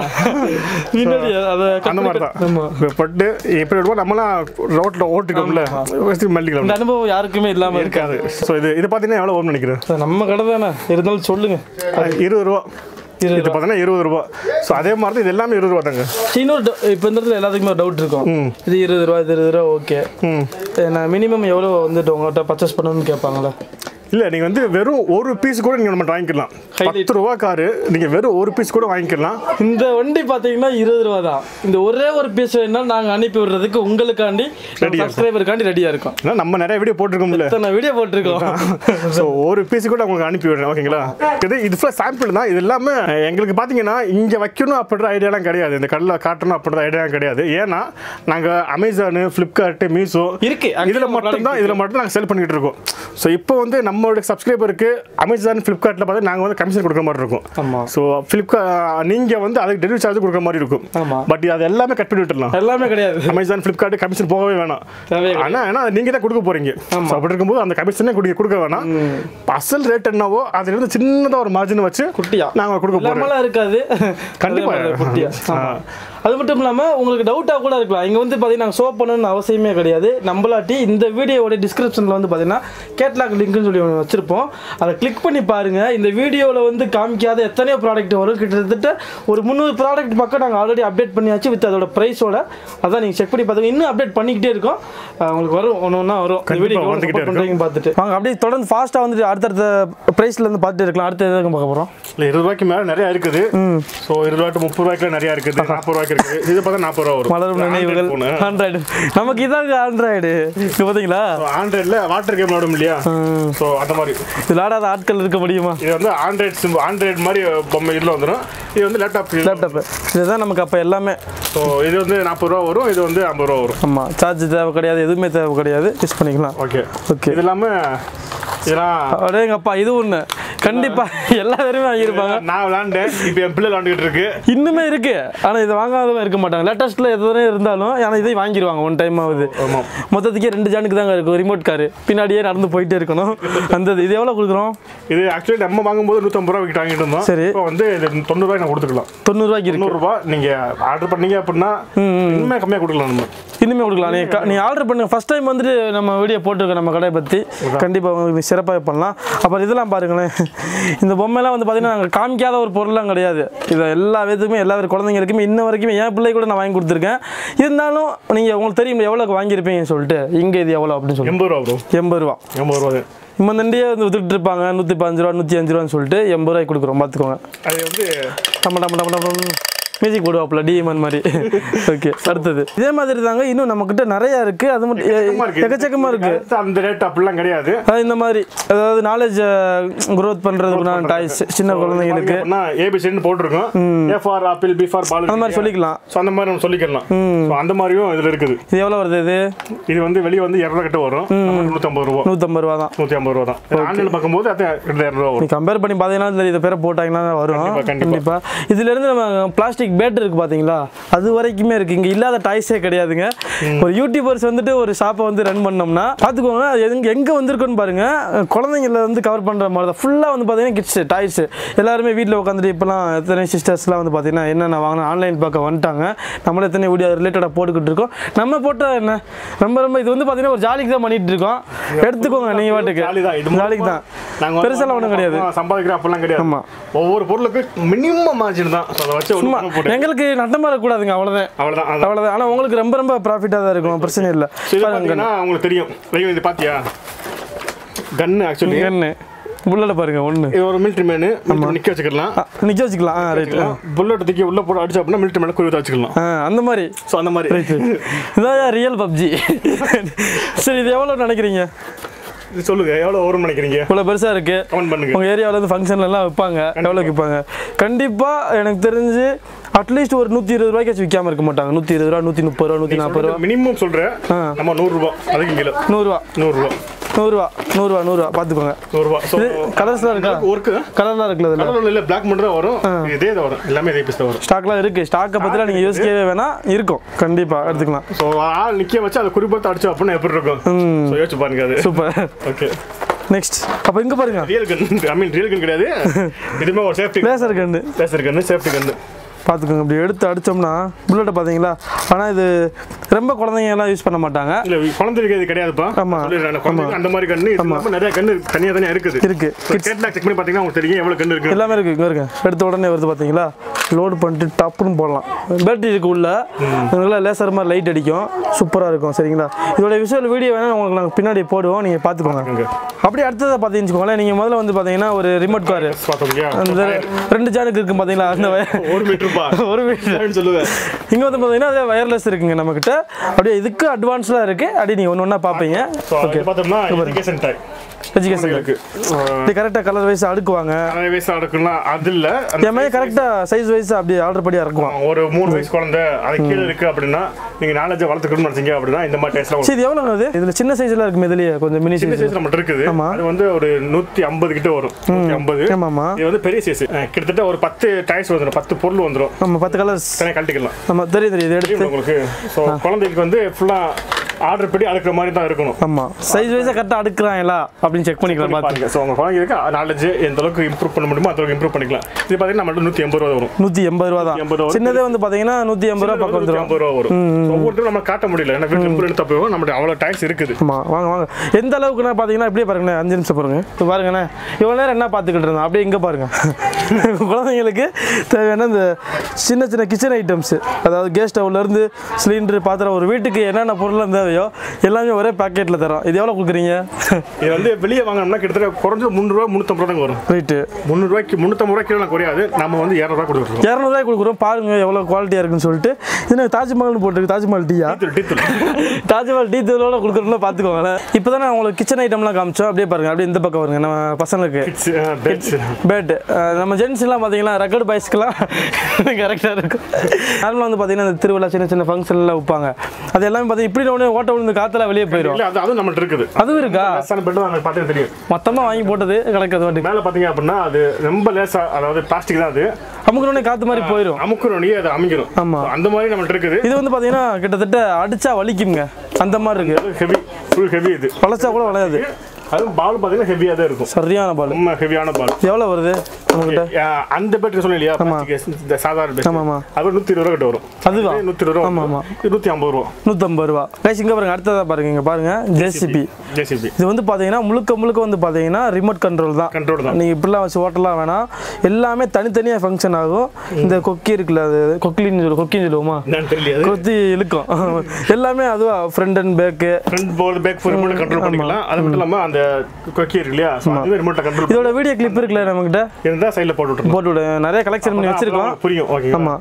பின்னாடி அதை அந்த மாதிரி தான் ஆமா. இப்போ பட்டு எப்படி விடுவோம் நம்மலாம் ரோட்டில் ஓட்டிக்கோம்ல வச்சு மல்லிக்கலாம் இந்த அனுபவம் யாருக்குமே இல்லாமல் இருக்காது இருக்காது ஸோ இது இது பார்த்தீங்கன்னா எவ்வளோ வரும்னு நினைக்கிறேன் நம்ம கடை தானே இருந்தாலும் சொல்லுங்க இருபது ரூபா இது இருபது பார்த்தீங்கன்னா இருபது ரூபா ஸோ அதே மாதிரி தான் இது எல்லாமே இருபது ரூபா தாங்க சரி, இன்னொரு டவு- இப்போ இந்த இடத்துல எல்லாத்துக்குமே ஒரு டவுட் இருக்கும் இது இருபது ரூபா இது இருபது ரூபா ஓகே ம் நான் மினிமம் எவ்வளோ வந்துட்டு உங்கள்கிட்ட பர்ச்சேஸ் பண்ணணும்னு கேட்பாங்களே இல்லை நீங்கள் வந்து வெறும் ஒரு பீஸ் கூட நீங்கள் நம்ம வாங்கிக்கலாம் பத்து ரூபா காரு நீங்கள் வெறும் ஒரு பீஸ் கூட வாங்கிக்கலாம் இந்த வண்டி பார்த்தீங்கன்னா இருபது ரூபா தான் இந்த ஒரே ஒரு பீஸ் வேணா நாங்கள் அனுப்பி விடுறதுக்கு உங்களுக்காண்டி சப்ஸ்கிரைபருக்காண்டி ரெடியாக இருக்கோம் ஏன்னா நம்ம நிறைய வீடியோ போட்டிருக்கோம்ல இத்தனை வீடியோ போட்டிருக்கோம் ஸோ ஒரு பீஸ் கூட உங்களுக்கு அனுப்பி விடுறேன் ஓகேங்களா இது இது ஃபுல்லாக சாம்பிள் தான் இது எல்லாமே எங்களுக்கு பார்த்தீங்கன்னா இங்கே வைக்கணும் அப்படின்ற ஐடியாலாம் கிடையாது இந்த கல்லில் காட்டணும் அப்படின்ற ஐடியாலாம் கிடையாது ஏன்னா நாங்கள் அமேசானு ஃப்ளிப்கார்ட்டு மீஷோ இருக்கு இதில் மட்டும்தான் இதில் மட்டும் நாங்கள் செல் பண்ணிக்கிட்டு இருக்கோம் ஸோ இப்போ வந்து நம்மளோட சப்ஸ்கிரைபருக்கு அமேசான் ஃப்ளிப்கார்ட்டில் பார்த்து நாங்கள் வந்து கமிஷன் கொடுக்குற மாதிரி இருக்கும் ஆமா ஸோ ஃப்ளிப்கார்ட் நீங்கள் வந்து அதுக்கு டெலிவரி சார்ஜ் கொடுக்குற மாதிரி இருக்கும் ஆமா பட் அது எல்லாமே கட் பண்ணி விட்டுடலாம் எல்லாமே கிடையாது அமேசான் ஃப்ளிப்கார்ட் கமிஷன் போகவே வேணாம் தேவையே கிடையாது. ஆனா ஏன்னா நீங்கள் தான் கொடுக்க போறீங்க So, அப்படி இருக்கும்போது அந்த கமிஷனே கொடுக்க கொடுக்க வேணாம் அசல் ரேட் என்னவோ அதுல இருந்து சின்னதா ஒரு மார்ஜின் வச்சு குட்டியா நாங்க கொடுக்க போறோம் இல்லாமலாம் இருக்காது கண்டிப்பா. அதே மாதிரி குட்டியா ஆ. ஆமா. அது மட்டும் இல்லாமல் உங்களுக்கு டவுட்டாக கூட இருக்கலாம் இங்கே வந்து பார்த்தீங்கன்னா நாங்கள் ஷோ பண்ணணும்னு அவசியமே கிடையாது நம்மளாட்டி இந்த வீடியோவோட டிஸ்கிரிப்ஷனில் வந்து பார்த்தீங்கன்னா கேட்லாக் லிங்க்னு சொல்லி ஒன்று வச்சுருப்போம் அதை கிளிக் பண்ணி பாருங்கள் இந்த வீடியோவில் வந்து காமிக்காத எத்தனையோ ப்ராடக்ட் வரும் கிட்டத்தட்ட ஒரு முந்நூறு ப்ராடக்ட் பக்கம் நாங்கள் ஆல்ரெடி அப்டேட் பண்ணியாச்சு வித் அதோட ப்ரைஸோட அதான் நீங்கள் செக் பண்ணி பார்த்துங்க இன்னும் அப்டேட் பண்ணிக்கிட்டே இருக்கோம் அஹ் உங்களுக்கு வரும் ஒன்று ஒன்றா வரும் இந்த கண்டிப்பா வீடியோ வந்துகிட்டே இருக்கும். பண்ணுறீங்க பார்த்துட்டு வாங்க அப்படியே தொடர்ந்து ஃபாஸ்ட்டாக வந்துட்டு அடுத்தடுத்த ப்ரைஸ்லேருந்து பார்த்துட்டு இருக்கலாம் அடுத்த எதுக்கு பார்க்க போகிறோம் இல்ல இருபது ரூபாய்க்கு மேல நிறைய இருக்குது ஸோ இருபது ரூபாய்க்கு முப்பது ரூபாய்க்கு நிறைய இருக்குது நாற்பது ரூபாய்க்கு இருக்குது இது பார்த்தா நாற்பது ரூபா வரும் மலரும் நினைவுகள் ஆண்ட்ராய்டு நமக்கு இதாங்க ஆண்ட்ராய்டு இது பார்த்தீங்களா ஆண்ட்ராய்டில் வாட்டர் கேம் விளாடும் இல்லையா ஸோ அந்த மாதிரி இது விளாடாத ஆட்கள் இருக்க முடியுமா இது வந்து ஆண்ட்ராய்ட் சிம் ஆண்ட்ராய்டு மாதிரி பொம்மை இதில் வந்துடும் இது வந்து லேப்டாப் லேப்டாப்பு இதுதான் நமக்கு அப்போ எல்லாமே ஸோ இது வந்து நாற்பது ரூபா வரும் இது வந்து ஐம்பது ரூபா வரும் ஆமாம் சார்ஜ் தேவை கிடையாது எதுவுமே தேவை கிடையாது யூஸ் பண்ணிக்கலாம் ஓகே ஓகே இது இல்லாமல் இதெல்லாம் அப்படியே எங்கள் அப்பா இது ஒன்று கண்டிப்பாக எல்லா பேருமே வாங்கியிருப்பாங்க நான் விளாண்டேன் இப்போ என் பிள்ளை விளாண்டுக்கிட்டு இருக்கு இன்னுமே இருக்கு ஆனால் இதை வாங்காதவங்க இருக்க மாட்டாங்க லேட்டஸ்ட்டில் எதுவும் இருந்தாலும் ஆனால் இதை வாங்கிடுவாங்க ஒன் டைம் ஆகுது ஆமாம் மொத்தத்துக்கே ரெண்டு ஜானுக்கு தாங்க இருக்கும் ரிமோட் காரு பின்னாடியே நடந்து போயிட்டே இருக்கணும் அந்த இது எவ்வளோ கொடுக்குறோம் இது ஆக்சுவலி நம்ம வாங்கும்போது நூற்றம்பது ரூபா விட்டு வாங்கிட்டு இருந்தோம் சரி. இப்போ வந்து இது தொண்ணூறுபாய்க்கு நான் கொடுத்துக்கலாம் தொண்ணூறுரூவாய்க்கு இருக்கு தொண்ணூறுபா நீங்கள் ஆர்டர் பண்ணீங்க அப்படின்னா இன்னுமே கம்மியாக கொடுக்கலாம் நம்ம இனிமே கொடுக்கலாம் நீ க- நீ ஆர்டர் பண்ணுங்க ஃபர்ஸ்ட் டைம் வந்துட்டு நம்ம வீடியோ போட்டிருக்கோம் நம்ம கடையை பற்றி கண்டிப்பாக உங்களுக்கு சிறப்பாக பண்ணலாம் அப்புறம் இதெல்லாம் பாருங்களேன் இந்த பொம்மைலாம் வந்து பார்த்தீங்கன்னா நாங்கள் காமிக்காத ஒரு பொருள்லாம் கிடையாது இதை எல்லா விதத்துக்குமே எல்லா குழந்தைங்களுக்குமே இன்ன வரைக்குமே என் பிள்ளை கூட நான் வாங்கி கொடுத்துருக்கேன் இருந்தாலும் நீங்கள் உங்களுக்கு தெரியும் எவ்வளோக்கு வாங்கியிருப்பீங்கன்னு சொல்லிட்டு இங்கே இது எவ்வளோ அப்படின்னு சொல்லி எண்பது ரூபா ப்ரோ எண்பது ரூபா எண்பது ரூபா நம்ம தண்டியே வந்து வித்துட்டு இருப்பாங்க நூற்றி பதினஞ்சு ரூபா நூற்றி அஞ்சு ரூபான்னு சொல்லிட்டு எண்பது ரூபாய்க்கு கொடுக்குறோம் பார்த்துக்கோங்க அது வந்து டம்ம டம்ம டம்ம டம்ம மியூசிக் போடுவாப்புல டிஎம்என் மாதிரி ஓகே அடுத்தது இதே மாதிரி தாங்க இன்னும் நம்மக்கிட்ட நிறைய இருக்குது அது மட்டும் எக்கச்சக்கமா இருக்கு. எக்கச்சக்கமாக இருக்குது அடுத்து அந்த ரேட் அப்படிலாம் கிடையாது அது இந்த மாதிரி அதாவது நாலேஜ் growth பண்ணுறதுக்குனா டாய்ஸ் சின்ன குழந்தைங்களுக்கு ஏபிசின்னு போட்டிருக்கோம் A for apple B for ball அந்த மாதிரி சொல்லிக்கலாம் ஸோ அந்த மாதிரி நம்ம சொல்லிக்கலாம் ஸோ அந்த மாதிரியும் இதில் இருக்குது இது எவ்வளோ வருது இது இது வந்து வெளியே வந்து இரநூறு கிட்ட வரும் நமக்கு நூற்றம்பது ரூபா நூற்றம்பது ரூபா தான் நூற்றி ஐம்பது ரூபா தான் ஆன்லைனில் பார்க்கும்போது அது ரெண்டாயிரம் ரூபா நீ வரும் கம்பேர் பண்ணி பார்த்தீங்கன்னா இதில் இதை பேரை போட்டாங்கன்னா வரும் கண்டிப்பா, கண்டிப்பா. கண்டிப்பாக இதுலேருந்து நம்ம பிளாஸ்டிக் பேட் இருக்குது பார்த்தீங்களா அது வரைக்குமே இருக்குது இங்கே இல்லாத டாய்ஸே கிடையாதுங்க ஒரு யூடியூபர்ஸ் வந்துட்டு ஒரு ஷாப்பை வந்து ரன் பண்ணோம்னா பார்த்துக்கோங்க அது எங்க எங்கே வந்திருக்குன்னு பாருங்க குழந்தைங்கள வந்து கவர் பண்ணுற மாதிரி தான் ஃபுல்லாக வந்து பார்த்தீங்கன்னா கிட்ஸ் டாய்ஸ் எல்லாருமே வீட்டில் உட்காந்துட்டு இப்போலாம் எத்தனை சிஸ்டர்ஸ்லாம் வந்து பார்த்தீங்கன்னா என்னென்ன வாங்கினா ஆன்லைன் பார்க்க வந்துட்டாங்க நம்மள எத்தனை வீடியோ ரிலேட்டடாக போட்டுக்கிட்டு இருக்கோம் நம்ம போட்டால் என்ன ரொம்ப ரொம்ப இது வந்து பார்த்தீங்கன்னா ஒரு ஜாலிக்கு தான் பண்ணிட்டு இருக்கோம் எடுத்துக்கோங்க நீங்கள் வாட்டுக்கு ஜாலி தான் இது ஜாலிக்கு தான் நாங்கள் பெருசாலாம் ஒன்றும் கிடையாது சம்பாதிக்கிற அப்படிலாம் கிடையாது ஆமா. ஒவ்வொரு பொருளுக்கு மினிமம் மார்ஜின் தான் So அதை வச்சு ஒண்ணு சும்மா ஒண்ணு போட்டு எங்களுக்கு நட்டம் வரக்கூடாதுங்க அவ்வளோதான் அவ்வளோதான் அதான் அவ்வளோதான் ஆனால் உங்களுக்கு ரொம்ப ரொம்ப ப்ராஃபிட்டாக தான் இருக்கும் பிரச்சனை இல்லை So இது பார்த்தீங்கன்னா உங்களுக்கு தெரியும் ஐயோ இது பாத்தியா கன்னு ஆக்சுவலி என்ன புல்லட் பாருங்க ஒன்று இது ஒரு மிலிட்ரி மேனு நிக்க வச்சுக்கலாம் நிற்க வச்சுக்கலாம் ஆ ரைட் புல்லட் தூக்கி உள்ள போட்டு அடிச்சு அப்படின்னா மிலிட்ரி மேல குறி வச்சுக்கலாம் ஆ அந்த மாதிரி ஸோ அந்த மாதிரி இதான் ரியல் பப்ஜி சரி இது எவ்வளோ நினைக்கிறீங்க இது சொல்லுங்க எவ்வளோ வரும் நினைக்கிறீங்க இவ்வளோ பெருசாக இருக்குது கமெண்ட் பண்ணுங்க உங்கள் ஏரியாவில் வந்து ஃபங்க்ஷன்லாம் வைப்பாங்க எவ்வளோக்கு விற்பாங்க கண்டிப்பாக எனக்கு தெரிஞ்சு அட்லீஸ்ட் ஒரு நூற்றி இருபது ரூபாய்க்காச்சும் விற்காம இருக்க மாட்டாங்க நூற்றி இருபது ரூபா நூற்றி முப்பது ரூபா நூற்றி நாற்பது ரூபா மினிமம் சொல்றேன் ஆ. நம்ம நூறுரூபா அதுக்கு கிலோ நூறுரூவா நூறுரூவா நூறுரூவா நூறுரூவா நூறுரூவா பார்த்துக்கோங்க நூறுரூவா ஸோ இது கலர்ஸ்லாம் இருக்கா ஒர்க்கு கலர்லாம் இருக்குல்ல இதில் கலர் இல்லை பிளாக் மட்டும் தான் வரும் இதே தான் வரும் எல்லாமே இதே பீஸ் தான் வரும் ஸ்டாக்லாம் இருக்குது ஸ்டாக்கை பற்றிலாம் நீங்கள் யோசிக்கவே வேணாம் இருக்கும் கண்டிப்பாக எடுத்துக்கலாம் ஸோ ஆள் நிக்க வச்சு அதை குறிப்பாக அடிச்சோம் அப்படின்னா எப்படி இருக்கும் ஸோ யோசிச்சு பாருங்க அது சூப்பர் ஓகே நெக்ஸ்ட் அப்போ இங்கே பாருங்க ரியல் கன் ஐ மீன் ரியல் கன் கிடையாது இதுமே ஒரு சேஃப்டி லேசர் கண்டு லேசர் கன்னு சேஃப்டி கன்னு பார்த்துக்கோங்க இப்படி எடுத்து அடித்தோம்னா புல்லட்டை பார்த்தீங்களா ஆனால் இது ரொம்ப குழந்தைங்க எல்லாம் யூஸ் பண்ண மாட்டாங்க இல்ல குழந்தைக்கு இது கிடையாதுப்பா ஆமா. சொல்லிடுறேன் குழந்தைக்கு அந்த மாதிரி கண்ணு இது இல்லாம நிறைய கண்ணு தனியா தனியா இருக்குது இருக்கு கேட்லாக் செக் பண்ணி பாத்தீங்கன்னா உங்களுக்கு தெரியும் எவ்வளவு கண்ணு இருக்கு எல்லாமே இருக்குது இங்கே இருங்க எடுத்த உடனே வருது பார்த்தீங்களா லோடு பண்ணிட்டு டப்புன்னு போடலாம் பேட்டரி இருக்கு உள்ள நல்லா லேசர் மாதிரி லைட் அடிக்கும் சூப்பராக இருக்கும் சரிங்களா இதோட விஷுவல் வீடியோ வேணால் உங்களுக்கு நாங்கள் பின்னாடி போடுவோம் நீங்கள் பார்த்துக்கோங்க இங்க. அப்படியே அடுத்ததை பார்த்தீங்கன்னு வச்சுக்கோங்களேன் நீங்கள் முதல்ல வந்து பார்த்தீங்கன்னா ஒரு ரிமோட் கார் பாத்தீங்க அந்த ரெண்டு ஜானுக்கு இருக்கும் பார்த்தீங்களா அந்த வய- ஒரு மீட்டர் பா ஒரு மீட்டர் சொல்லுவேன் இங்கே வந்து பார்த்தீங்கன்னா அதே வயர்லெஸ் இருக்குங்க நம்மக்கிட்ட அப்படியே இதுக்கு அட்வான்ஸ்லாம் இருக்குது அப்படியே நீங்கள் ஒன்று ஒன்றா பார்ப்பீங்க ஸோ அது பார்த்தோம்னா எஜுகேஷன் டைப் எஜுகேஷன் இருக்கு இப்படி கரெக்டாக கலர் வைஸ் அடுக்குவாங்க நிறைய வயசு அடுக்குன்னா அது இல்ல அந்த என் மாதிரி கரெக்டாக சைஸ் வைஸ் அப்படியே ஆர்டர் படி இறக்குவான் ஒரு மூணு வயசு குழந்தை அது கீழே இருக்கு அப்படின்னா நீங்க நாலேஜ் வளர்த்துக்கணும்னு நினைச்சீங்க அப்படின்னா இந்த மாதிரி டேஸ்ட்லாம் சரி இது எவ்வளோங்க அது இதில் சின்ன சைஸ்லாம் இருக்குமே இதுலேயே கொஞ்சம் மினி சின்ன சைஸ் சைஸ் நம்மகிட்ட இருக்குது ஆமா. அது வந்து ஒரு நூத்தி ஐம்பது கிட்ட வரும் நூத்தி ஐம்பது ஆமாம்மா இது வந்து பெரிய சைஸ் கிட்டத்தட்ட ஒரு பத்து டைஸ் வந்துடும் பத்து பொருள் வந்துடும் நம்ம பத்து கலர்ஸ் தனியாக கழட்டிக்கலாம் நம்ம தெரியும் தெரியும் இது எடுத்து தெரியும் உங்களுக்கு ஸோ குழந்தைக்கு வந்து ஃபுல்லாக ஆர்டர் படி அடுக்கிற மாதிரி தான் இருக்கணும் ஆமாம் சைஸ் வைஸாக கரெக்டாக அடுக்குறாங்களா அப்படின்னு செக் பண்ணிக்கலாம் பார்த்து பாருங்க ஸோ உங்க குழந்தைக்கு நாலேஜ் எந்த அளவுக்கு இம்ப்ரூவ் பண்ண முடியுமோ அந்த அளவுக்கு இம்ப்ரூவ் பண்ணிக்கலாம் இது பார்த்தீங்கன்னா நம்மள்ட்ட நூற்றி எண்பது ரூபா வரும் நூற்றி எண்பது ரூபா தான் 180 ரூபா. சின்னதே வந்து பார்த்தீங்கன்னா நூற்றி எண்பது ரூபா பக்கம் நூற்றி வந்துடும் ஐம்பது ரூபா வரும் ஒவ்வொருத்தரும் நம்ம காட்ட முடியல ஏன்னா வீட்டில் இம்ப்ரூவ் எடுத்த போய் நம்மளுடைய அவ்வளோ டைம்ஸ் இருக்குது ஆமாம் வாங்க வாங்க எந்த அளவுக்குன்னா பார்த்தீங்கன்னா இப்படியே பாருங்கண்ணே அஞ்சு நிமிஷம் பாருங்க இப்போ பாருங்கண்ணே இவ்வளோ நேரம் என்ன பார்த்துக்கிட்டு இருந்தோம் அப்படியே இங்கே பாருங்க குழந்தைங்களுக்கு தேவையான இந்த சின்ன சின்ன கிச்சன் ஐட்டம்ஸ் அதாவது கேஸ் ஸ்டவ்லேருந்து சிலிண்டர் பாத்திரம் ஒரு வீட்டுக்கு என்னென்ன பொருள்லாம் தேவையோ எல்லாமே ஒரே பேக்கெட்டில் தரோம் இது எவ்வளோ கொடுக்குறீங்க இது வந்து வெளியே வாங்கினோம்னா கிட்டத்தட்ட குறைஞ்ச முந்நூறுரூவா முந்நூற்றம்பது ரூபா வரும் ரைட்டு முந்நூறுரூவாய்க்கு முந்நூற்றம்பது ரூபா கிலோ குறையாது நம்ம வந்து இரநூறுவா கொடுத்துருவோம் இரநூறுவாய் கொடுக்குறோம் பாருங்க எவ்வளோ குவாலிட்டியாக இருக்குன்னு சொல்லிட்டு இது தாஜ்மஹால்னு போட்டிருக்கு தாஜ்மஹால் டீயா டீத்தூள் தாஜ்மஹால் டீ தூளோட கொடுக்குறோம்ல பார்த்துக்கோங்களேன் இப்போ தானே உங்களுக்கு கிச்சன் ஐட்டம்லாம் காமிச்சோம் அப்படியே பாருங்க அப்படியே இந்த பக்கம் வருங்க நம்ம பசங்களுக்கு பெட்ஸ் பேட் நம்ம ஜென்ஸ்லாம் பார்த்தீங்கன்னா ரெக்கார்டு பாய்ஸ்க்கெலாம் கரெக்டாக இருக்கும் நார்மலாக வந்து பார்த்தீங்கன்னா இந்த திருவிழா சின்ன சின்ன ஃபங்க்ஷன்லாம் வைப்பாங்க அது எல்லாமே பார்த்தீங்கன்னா இப்படி உடனே ஓட்ட விழுந்து காற்றுல வெளியே போயிடும் இல்லை அது அதுவும் நம்மள்ட்ட இருக்குது அதுவும் இருக்கா லேசான பெட் தான் பார்த்தீங்கன்னா தெரியும் மொத்தமாக வாங்கி போட்டது கிடக்கிறது வாட்டி மேலே பார்த்தீங்க அப்படின்னா அது ரொம்ப லேசா அதாவது பிளாஸ்டிக் தான் அது அமுக்கு உடனே காற்று மாதிரி போயிடும் அமுக்குறோனே அது அமைஞ்சிடும் ஆமா. அந்த மாதிரி நம்மள்ட்ட இருக்குது இது வந்து பார்த்தீங்கன்னா கிட்டத்தட்ட அடிச்சா வலிக்குங்க அந்த மாதிரி இருக்கு ஹெவி ஃபுல் ஹெவி இது வளைச்சா கூட வளையாது அதுவும் பால் பார்த்தீங்கன்னா ஹெவியாக தான் இருக்கும் சரியான பால் ரொம்ப ஹெவியான பால் எவ்வளோ வருது நம்மகிட்ட அந்த பெட் சொன்னேன் இல்லையா plastic, இந்த சாதாரண பெட் ஆமாம் ஆமாம் அது நூற்றி இருபது ரூபா கிட்ட வரும் அதுவா நூற்றி இருபது ரூபா ஆமா, ஆமா. இது நூற்றி ஐம்பது ரூபா நூற்றம்பது ரூபா கைஸ் இங்கே பாருங்க அடுத்ததாக பாருங்க இங்கே பாருங்க ஜேசிபி ஜேசிபி இது வந்து பார்த்தீங்கன்னா முழுக்க முழுக்க வந்து பார்த்தீங்கன்னா ரிமோட் கண்ட்ரோல் தான் கண்ட்ரோல் தான் நீங்கள் இப்படிலாம் வச்சு ஓட்டலாம் வேணாம் எல்லாமே தனித்தனியாக ஃபங்க்ஷன் ஆகும் இந்த கொக்கி இருக்குல்ல அது கொக்கிலின்னு சொல்லு கொக்கின்னு சொல்லுவோமா என்னன்னு தெரியல கொத்தி இழுக்கும் எல்லாமே அதுவா front and back front board back full remote control பண்ணிக்கலாம் அது மட்டும் இல்லாமல் அந்த கொக்கி இருக்கு இல்லையா so அதுவே ரிமோட்டில் கண்ட்ரோல் இதோட வீடியோ கிளிப் இருக்குல்ல நம்மகிட்ட இருந்தால் சைடில் போட்டு விட்டுருணும் போட்டு விடு நிறைய கலெக்ஷன் பண்ணி வச்சிருக்கோம் புரியும் ஓகே ஆமாம்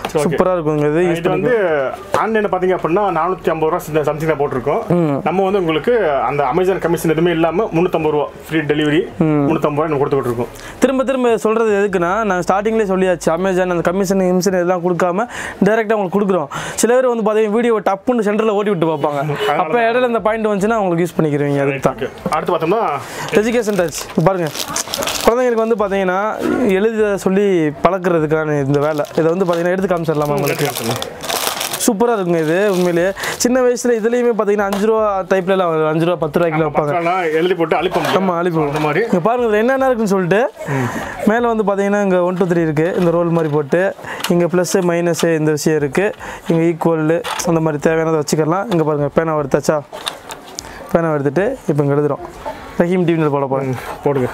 சூப்பராக இருக்குங்க இது யூஸ் இது வந்து ஆன்லைனில் பார்த்தீங்க அப்படின்னா நானூற்றி ஐம்பது ரூபா சம்திங் தான் போட்டிருக்கோம் நம்ம வந்து உங்களுக்கு அந்த அமேசான் கமிஷன் எதுவுமே இல்லாமல் முந்நூற்றம்பது ரூபா ஃப்ரீ டெலிவரி முந்நூற்றம்பது ரூபா நம்ம கொடுத்துக்கிட்டு இருக்கோம் திரும்ப திரும்ப சொல்கிறது எதுக்குன்னா நான் ஸ்டார்டிங்லேயே சொல்லியாச்சு அமேசான் அந்த கமிஷன் இம்சன் இதெல்லாம் கொடுக்காம டேரெக்டாக உங்களுக்கு கொடுக்குறோம் சில பேர் வந்து பார்த்தீங்கன்னா வீடியோ டப்புன்னு சென்டரில் ஓட்டி விட்டு பார்ப்பாங்க அப்போ இடையில இந்த பாயிண்ட் வந்துச்சுன்னா உங்களுக்கு யூஸ் பண்ணிக்கிறீங்க அதுக்கு தான் Okay. அடுத்து பார்த்தோம்னா எஜுகேஷன் டச் பாருங்க குழந்தைங்களுக்கு வந்து பார்த்தீங்கன்னா எழுத சொல்லி பழக்கிறதுக்கான இந்த வேலை இதை வந்து பார்த்தீங்கன்னா எடுத்து காமிச்சிடலாமா உங்களுக்கு சூப்பராக இருக்குங்க இது உண்மையிலேயே சின்ன வயசில் இதுலேயுமே பார்த்தீங்கன்னா அஞ்சு ரூபா டைப்ல எல்லாம் வரும். அஞ்சு ரூபா பத்து ரூபாய்க்குலாம் வைப்பாங்க பக்கம்லாம் எழுதி போட்டு அழிப்போம் ஆமா, அழிப்போம். அந்த மாதிரி இங்கே பாருங்க இதில் என்னென்ன இருக்குன்னு சொல்லிட்டு மேலே வந்து பார்த்தீங்கன்னா இங்கே ஒன் டூ த்ரீ இருக்குது இந்த ரோல் மாதிரி போட்டு இங்கே ப்ளஸ்ஸு மைனஸு இந்த விஷயம் இருக்குது இங்கே ஈக்குவல் அந்த மாதிரி தேவையானதை வச்சுக்கலாம் இங்கே பாருங்கள் பேனாவை எடுத்தாச்சா பேனாவை எடுத்துட்டு இப்போ இங்கே எழுதுறோம் ரஹீம் டிவியில் போட போகிறேன் போடுங்க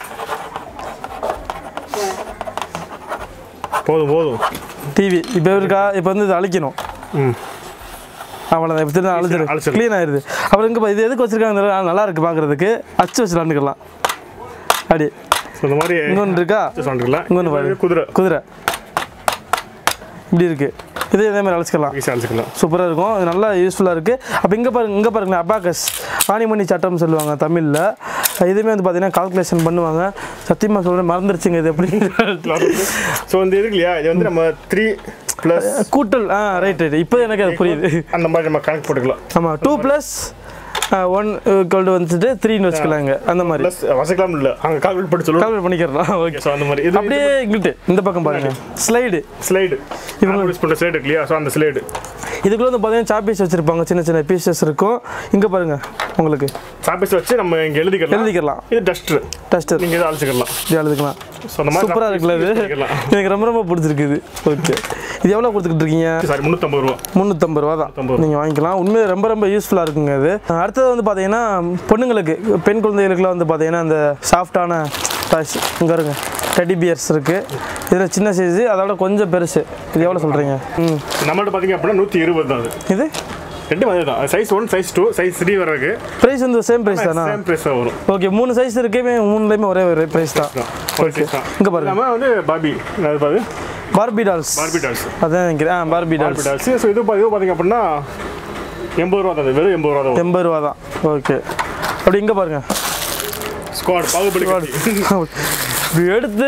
போதும் போதும் டிவி இப்போ இருக்கா இப்போ வந்து இதை அழிக்கணும் ம் அவ்வளோதான் இப்போ திரும்ப அழிச்சிரு அழிச்சிரு. க்ளீன் ஆயிடுது அப்புறம் இங்கே இது எதுக்கு வச்சிருக்காங்க தெரியல. ஆ, நல்லா இருக்கு பார்க்குறதுக்கு அச்சு வச்சு விளாண்டுக்கலாம் அப்படி ஸோ இந்த மாதிரி இங்கே ஒன்று இருக்கா சொல்றீங்களா இங்க ஒண்ணு பாரு. குதிரை குதிரை இப்படி இருக்கு இது இதே மாதிரி அழைச்சிக்கலாம் ஈஸியாக அழிச்சிக்கலாம் சூப்பராக இருக்கும் இது நல்லா யூஸ்ஃபுல்லாக இருக்குது அப்போ இங்கே பாருங்க இங்கே பாருங்களேன் அபாக்கஸ் ஆணிமணி சட்டம் சொல்லுவாங்க தமிழில் இதுவுமே வந்து பார்த்தீங்கன்னா கால்குலேஷன் பண்ணுவாங்க சத்தியமாக சொல்கிறேன் மறந்துருச்சுங்க இது எப்படி ஸோ இந்த இருக்கு இல்லையா இது வந்து நம்ம த்ரீ ப்ளஸ் கூட்டல் ஆ ரைட் ரைட் இப்போ எனக்கு அது புரியுது அந்த மாதிரி நம்ம கணக்கு போட்டுக்கலாம் ஆமாம் டூ ப்ளஸ் ஒன் கொல்டு வந்துட்டு த்ரீன்னு வச்சுக்கலாங்க அந்த மாதிரி ப்ளஸ் வசக்கலாம் இல்லை அங்கே கால்குலேட் பண்ணி சொல்லுவோம் கால்குலேட் பண்ணிக்கிறலாம் ஓகே ஸோ அந்த மாதிரி இது அப்படியே இங்கிட்டு இந்த பக்கம் பாருங்க ஸ்லைடு ஸ்லைடு இவங்க யூஸ் பண்ணுற ஸ்லைடு இருக்கு இல்லையா ஸோ அந்த ஸ்லைடு இதுக்குள்ள வந்து பார்த்தீங்கன்னா சாப்பீஸ் வச்சிருப்பாங்க சின்ன சின்ன பீசஸ் இருக்கும் இங்கே பாருங்க உங்களுக்கு சாப்பீஸ் வச்சு நம்ம இங்கே எழுதிக்கலாம் எழுதிக்கலாம் இது டஸ்ட்ரு டஸ்டர் நீங்கள் இதை அழிச்சிக்கலாம் இப்படி எழுதிக்கலாம் ஸோ அந்த மாதிரி சூப்பராக இருக்குல்ல இது பண்ணிக்கலாம். எனக்கு ரொம்ப ரொம்ப பிடிச்சிருக்குது ஓகே இது எவ்வளோ கொடுத்துக்கிட்டு இருக்கீங்க சாரி முந்நூற்றம்பது ரூபா முந்நூற்றம்பது ரூபா தான் முந்நூற்றம்பது நீங்கள் வாங்கிக்கலாம் உண்மையிலே ரொம்ப ரொம்ப யூஸ்ஃபுல்லாக இருக்குங்க இது அடுத்தது வந்து பார்த்தீங்கன்னா பொண்ணுங்களுக்கு பெண் குழந்தைகளுக்குலாம் வந்து பார்த்தீங்கன்னா அந்த சாஃப்டான டாய்ஸ் இங்கே இருங்க டெடி பியர்ஸ் இருக்குது இதில் சின்ன சைஸு அதோட கொஞ்சம் பெருசு இது எவ்வளோ சொல்கிறீங்க ம் நம்மள்ட்ட பார்த்தீங்க அப்படின்னா நூற்றி இருபது தான் அது இது ரெண்டு மாதிரி தான் size one size two size three வரைக்கு ப்ரைஸ் வந்து சேம் ப்ரைஸ் தானா சேம் ப்ரைஸ் தான் வரும் ஓகே மூணு சைஸ் இருக்குமே மூணுலேயுமே ஒரே ஒரு ப்ரைஸ் தான் ஒரு size தான் இங்க பாருங்க. நம்ம வந்து பாபி அது பாரு பார்பி டால்ஸ் பார்பி டால்ஸ் அதான் நினைக்கிறேன் ஆ Barbie dolls Barbie dolls so இது பா- இது பார்த்தீங்க அப்படின்னா எண்பது ரூபா தான் அது. வெறும் எண்பது ரூபா தான் எண்பது ரூபா தான் ஓகே அப்படி இங்கே பாருங்க ஸ்குவாட் பாகுபலி கத்தி. இப்படி எடுத்து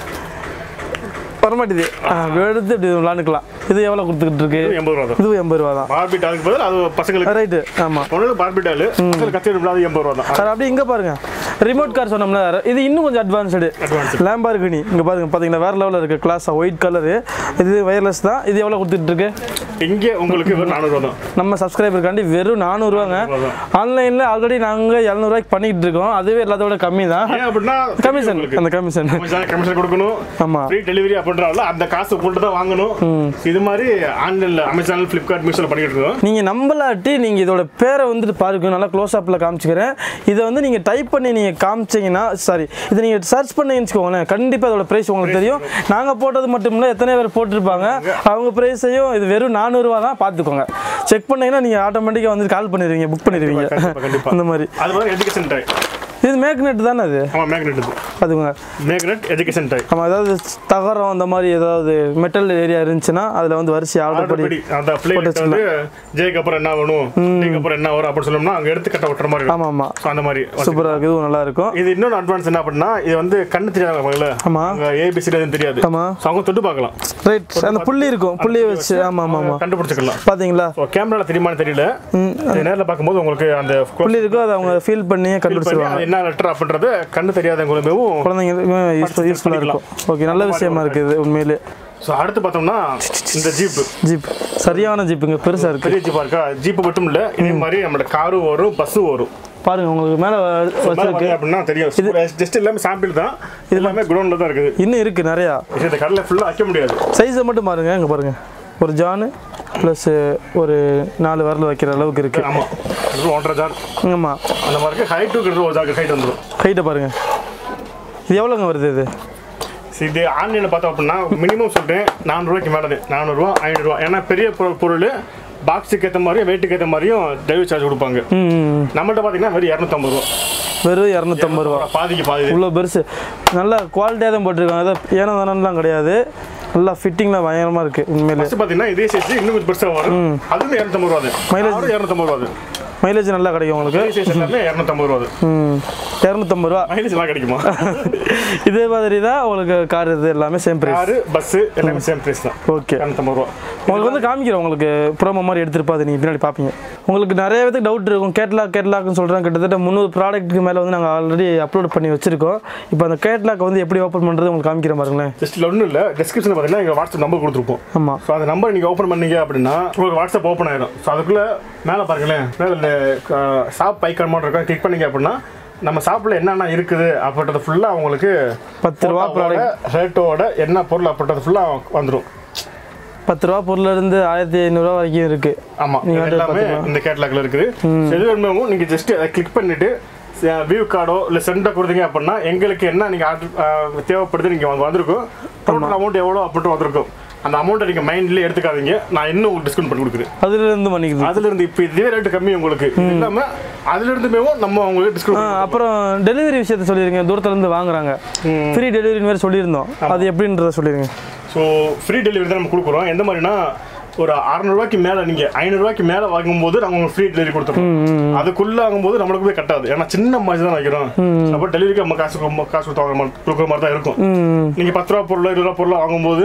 வரமாட்டேது ஆ, இப்படி எடுத்து இப்படி விளாண்டுக்கலாம் இது எவ்வளோ கொடுத்துக்கிட்டு இருக்கு இது எண்பது ரூபா தான் இதுவும் எண்பது ரூபா தான் பார்பி டாலுக்கு பதில் அது பசங்களுக்கு ரைட்டு ஆமாம் பொண்ணுக்கு பார்பி டாலு பசங்களுக்கு கத்தி எடுப்பா அது எண்பது ரூபா தான் சார் அப்படியே இங்கே பாருங்க ரிமோட் கார் சொன்னோம்ல இது இன்னும் கொஞ்சம் அட்வான்ஸ்டு Advanced. லேம்பார்கினி இங்கே பாருங்க பார்த்தீங்கன்னா வேறு லெவலில் இருக்குது கிளாஸாக ஒயிட் கலரு இது வயர்லெஸ் தான் இது எவ்வளோ கொடுத்துட்டு இருக்கு இங்கே உங்களுக்கு வெறும் நானூறுவா தான் நம்ம சப்ஸ்கிரைபருக்காண்டி வெறும் நானூறுவாங்க ஆன்லைனில் ஆல்ரெடி நாங்கள் எழுநூறுவாய்க்கு பண்ணிக்கிட்டு இருக்கோம் அதுவே எல்லாத்தோட கம்மி தான் ஏன் அப்படின்னா கமிஷன் உங்களுக்கு அந்த கமிஷன் கமிஷன் கொடுக்கணும் ஆமாம் ஃப்ரீ டெலிவரி அப்படின்றால அந்த காசு போட்டு தான் வாங்கணும் இது மாதிரி ஆன்லைனில் அமேசான் ஃப்ளிப்கார்ட் மீஷோவில் பண்ணிட்டு இருக்கோம் நீங்கள் நம்பலாட்டி நீங்கள் இதோட பேரை வந்துட்டு பாருங்க நல்லா க்ளோஸ் அப்பில் காமிச்சிக்கிறேன் இதை வந்து நீங்கள் டைப் பண்ணி நீங்கள் காமிச்சீங்கன்னா சாரி இதை நீங்கள் சர்ச் பண்ணி வச்சுக்கோங்களேன் கண்டிப்பாக இதோட ப்ரைஸ் உங்களுக்கு தெரியும் நாங்கள் போட்டது மட்டும் இல்லை எத்தனை பேர் போட்டிருப்பாங்க அவங்க ப்ரைஸையும் இது வெறும் நானூறுரூவா தான் பார்த்துக்கோங்க செக் பண்ணீங்கன்னா நீங்கள் ஆட்டோமேட்டிக்காக வந்து கால் பண்ணிடுவீங்க புக் பண்ணிடுவீங்க கண்டிப்பா, கண்டிப்பா. அந்த மாதிரி அது மாதிரி எஜுகேஷன் டை இது மேக்னெட் தானே அது ஆமாம் மேக்னெட் இது பார்த்துக்கோங்க மேக்னெட் எஜுகேஷன் டை ஆமாம் ஏதாவது தகரம் அந்த மாதிரி ஏதாவது மெட்டல் ஏரியா இருந்துச்சுன்னா அதில் வந்து வரிசை ஆர்டர் பண்ணி ஆல்ரெடி அந்த பிளேட் வந்து ஜேக்கு அப்புறம் என்ன வேணும் டிக்கு அப்புறம் என்ன வரும் அப்படின்னு சொன்னோம்னா அங்கே எடுத்து கட்ட விட்டுற மாதிரி இருக்கும் ஆமாம் ஆமாம் ஸோ அந்த மாதிரி சூப்பராக இருக்குது இதுவும் நல்லா இருக்கும் இது இன்னொன்று அட்வான்ஸ் என்ன அப்படின்னா இது வந்து கண்ணு தெரியாதவங்கள ஆமா. அவங்க ஏபிசி எதுவும் தெரியாது ஆமாம் ஸோ அவங்க தொட்டு பார்க்கலாம் ரைட் அந்த புள்ளி இருக்கும் புள்ளியை வச்சு ஆமாம் ஆமாம் ஆமாம் கண்டுபிடிச்சிக்கலாம் பார்த்தீங்களா ஸோ கேமரால தெரியுமான்னு தெரியல இது நேரில் பார்க்கும்போது உங்களுக்கு அந்த புள்ளி இருக்கோ அதை அவங்க ஃபீல் பண்ணி பண்ணி கண்டுபிடிச்சிருவாங்க அது என்ன லெட்டர் அப்படின்றது கண்ணு தெரியாதவங்களுக்கும் குழந்தைங்களுக்கு யூஸ்ஃபுல் யூஸ்ஃபுல்லாக இருக்கும் ஓகே நல்ல விஷயமா இருக்குது உண்மையிலே ஸோ அடுத்து பார்த்தோம்னா இந்த ஜீப்பு ஜீப் சரியான ஜீப்புங்க பெருசாக இருக்குது பெரிய ஜீப்பா இருக்கா ஜீப்பு மட்டும் இல்லை இதே மாதிரி நம்மளோட காரும் வரும் பஸ்ஸும் வரும் பாருங்க உங்களுக்கு மேலே மேல வச்சிருக்கு பார்த்தீங்க அப்படின்னா தெரியும் ஜஸ்ட் எல்லாமே சாம்பிள் தான் இது எல்லாமே குடோனில் தான் இருக்குது இன்னும் இருக்குது நிறையா இது இந்த கடையில் ஃபுல்லாக வைக்க முடியாது சைஸை மட்டும் பாருங்க இங்கே பாருங்க ஒரு ஜானு ப்ளஸ் ஒரு நாலு வரல வைக்கிற அளவுக்கு இருக்குது ஆமாம் இது ஒன்றரை ஜார் ஆமாம் அந்த மாதிரி ஹைட்டுக்கு ஒரு ஜாக்கு ஹைட் வந்துடும் ஹைட்டை பாருங்க இது எவ்வளோங்க வருது இது சரி, இது ஆன்லைனில் பார்த்தோம் அப்படின்னா மினிமம் சொல்கிறேன் நானூறுரூவாய்க்கு மேலே நானூறுரூவா ஐநூறுரூவா ஏன்னா பெரிய பொ- பொருள் பாக்ஸுக்கு ஏற்ற மாதிரியும் வெயிட்டுக்கு ஏற்ற மாதிரியும் டெலிவரி சார்ஜ் கொடுப்பாங்க ம் நம்மள்ட்ட பார்த்தீங்கன்னா வெறும் இரநூத்தம்பது ரூபா வெறும் இரநூத்தம்பது ரூபா பாதிக்கு பாதி இவ்வளோ பெருசு நல்ல குவாலிட்டியாக தான் போட்டிருக்காங்க ஏதோ ஏனோ தானம்லாம் கிடையாது நல்லா ஃபிட்டிங்லாம் பயங்கரமாக இருக்குது உண்மையிலே ஃபர்ஸ்ட் பார்த்தீங்கன்னா இதே சைஸ் இன்னும் கொஞ்சம் பெருசாக வரும் அதுவும் இரநூத்தம்பது ரூபா அது Mileage? மைலேஜ் இரநூத்தம்பது ரூபா அது மைலேஜ் நல்லா கிடைக்கும் உங்களுக்கு இதே சைஸ் எல்லாமே இரநூத்தம்பது ரூபா அது ம் இரநூத்தம்பது ரூபா மைலேஜ் எல்லாம் கிடைக்குமா இதே மாதிரி தான் உங்களுக்கு கார் இது எல்லாமே சேம் ப்ரைஸ் காரு பஸ்ஸு எல்லாமே சேம் ப்ரைஸ் தான் ஓகே இரநூத்தம்பது ரூபா உங்களுக்கு வந்து காமிக்கிறேன் உங்களுக்கு ப்ரோமோ மாதிரி எடுத்துருப்பா அதை நீங்கள் பின்னாடி பார்ப்பீங்க உங்களுக்கு நிறைய பேருக்கு டவுட் இருக்கும் கேட்லாக் கேட்லாக்னு சொல்கிறேன் கிட்டத்தட்ட முந்நூறு ப்ராடக்ட்டுக்கு மேலே வந்து நாங்கள் ஆல்ரெடி அப்லோட் பண்ணி வச்சிருக்கோம் இப்போ அந்த கேட்லாக் வந்து எப்படி ஓப்பன் பண்ணுறது உங்களுக்கு காமிக்கிறேன் பாருங்களேன் ஜஸ்ட் ஒன்றும் இல்லை டிஸ்கிரிப்ஷனில் பார்த்தீங்கன்னா எங்கள் வாட்ஸ்அப் நம்பர் கொடுத்துருப்போம் ஆமாம் ஸோ அந்த நம்பர் நீங்கள் ஓப்பன் பண்ணீங்க அப்படின்னா உங்களுக்கு வாட்ஸ்அப் ஓப்பன் ஆயிடும் ஸோ அதுக்குள்ளே மேலே பாருங்களேன் மேலே இந்த ஷாப் ஐக்கான் மாதிரி இருக்கும் கிளிக் பண்ணீங்க அப்படின்னா நம்ம ஷாப்பில் என்னென்ன இருக்குது அப்படின்றது ஃபுல்லாக உங்களுக்கு பத்து ரூபா ப்ராடக்ட் ரேட்டோட என்ன பொருள் அப்படின்றது ஃபுல்லாக வந்துடும் பத்து ரூபா பொருள்லேருந்து ஆயிரத்தி ஐநூறுரூவா வரைக்கும் இருக்குது ஆமாம் நீங்க இது வந்து எல்லாமே இந்த கேட்லாக்ல இருக்குது So, எது வேணுமோ நீங்கள் ஜஸ்ட் அதை கிளிக் பண்ணிட்டு வியூ கார்டோ இல்லை சென்டோ கொடுத்தீங்க அப்படின்னா எங்களுக்கு என்ன நீங்கள் ஆர்டர் தேவைப்படுது நீங்கள் வந்திருக்கும் டோட்டல் அமௌண்ட் எவ்வளோ அப்படின்ட்டு வந்திருக்கும் அந்த அமௌண்ட்டை நீங்கள் மைண்ட்லேயே எடுத்துக்காதீங்க நான் இன்னும் உங்களுக்கு டிஸ்கவுண்ட் பண்ணி கொடுக்குறேன் அதுலேருந்து பண்ணிக்குது அதுல இருந்து இப்போ இதே ரேட்டு கம்மி உங்களுக்கு இது இல்லாம அதுல இருந்துமே நம்ம உங்களுக்கு ஆ, டிஸ்கவுண்ட் அப்புறம் டெலிவரி விஷயத்த சொல்லிடுங்க தூரத்துலேருந்து வாங்குறாங்க ஃப்ரீ டெலிவரின்னு வேறு சொல்லியிருந்தோம் அது எப்படின்றத சொல்லிடுங்க ஸோ ஃப்ரீ டெலிவரி தான் நம்ம கொடுக்குறோம் எந்த மாதிரினா ஒரு அறநூறுவாய்க்கு மேலே நீங்கள் ஐநூறுரூவாய்க்கு மேலே வாங்கும்போது நாங்கள் உங்களுக்கு ஃப்ரீ டெலிவரி கொடுத்துருவோம் அதுக்குள்ளே வாங்கும்போது நம்மளுக்கு போய் கட்டாது ஏன்னா சின்ன மாதிரி தான் வைக்கிறோம் அப்போ டெலிவரிக்கு நம்ம காசு ரொம்ப காசு கொடுத்து வாங்குற மாதிரி கொடுக்குற மாதிரி தான் இருக்கும் ம் நீங்கள் பத்து ரூபா பொருள் இருபது ரூபா பொருள் வாங்கும்போது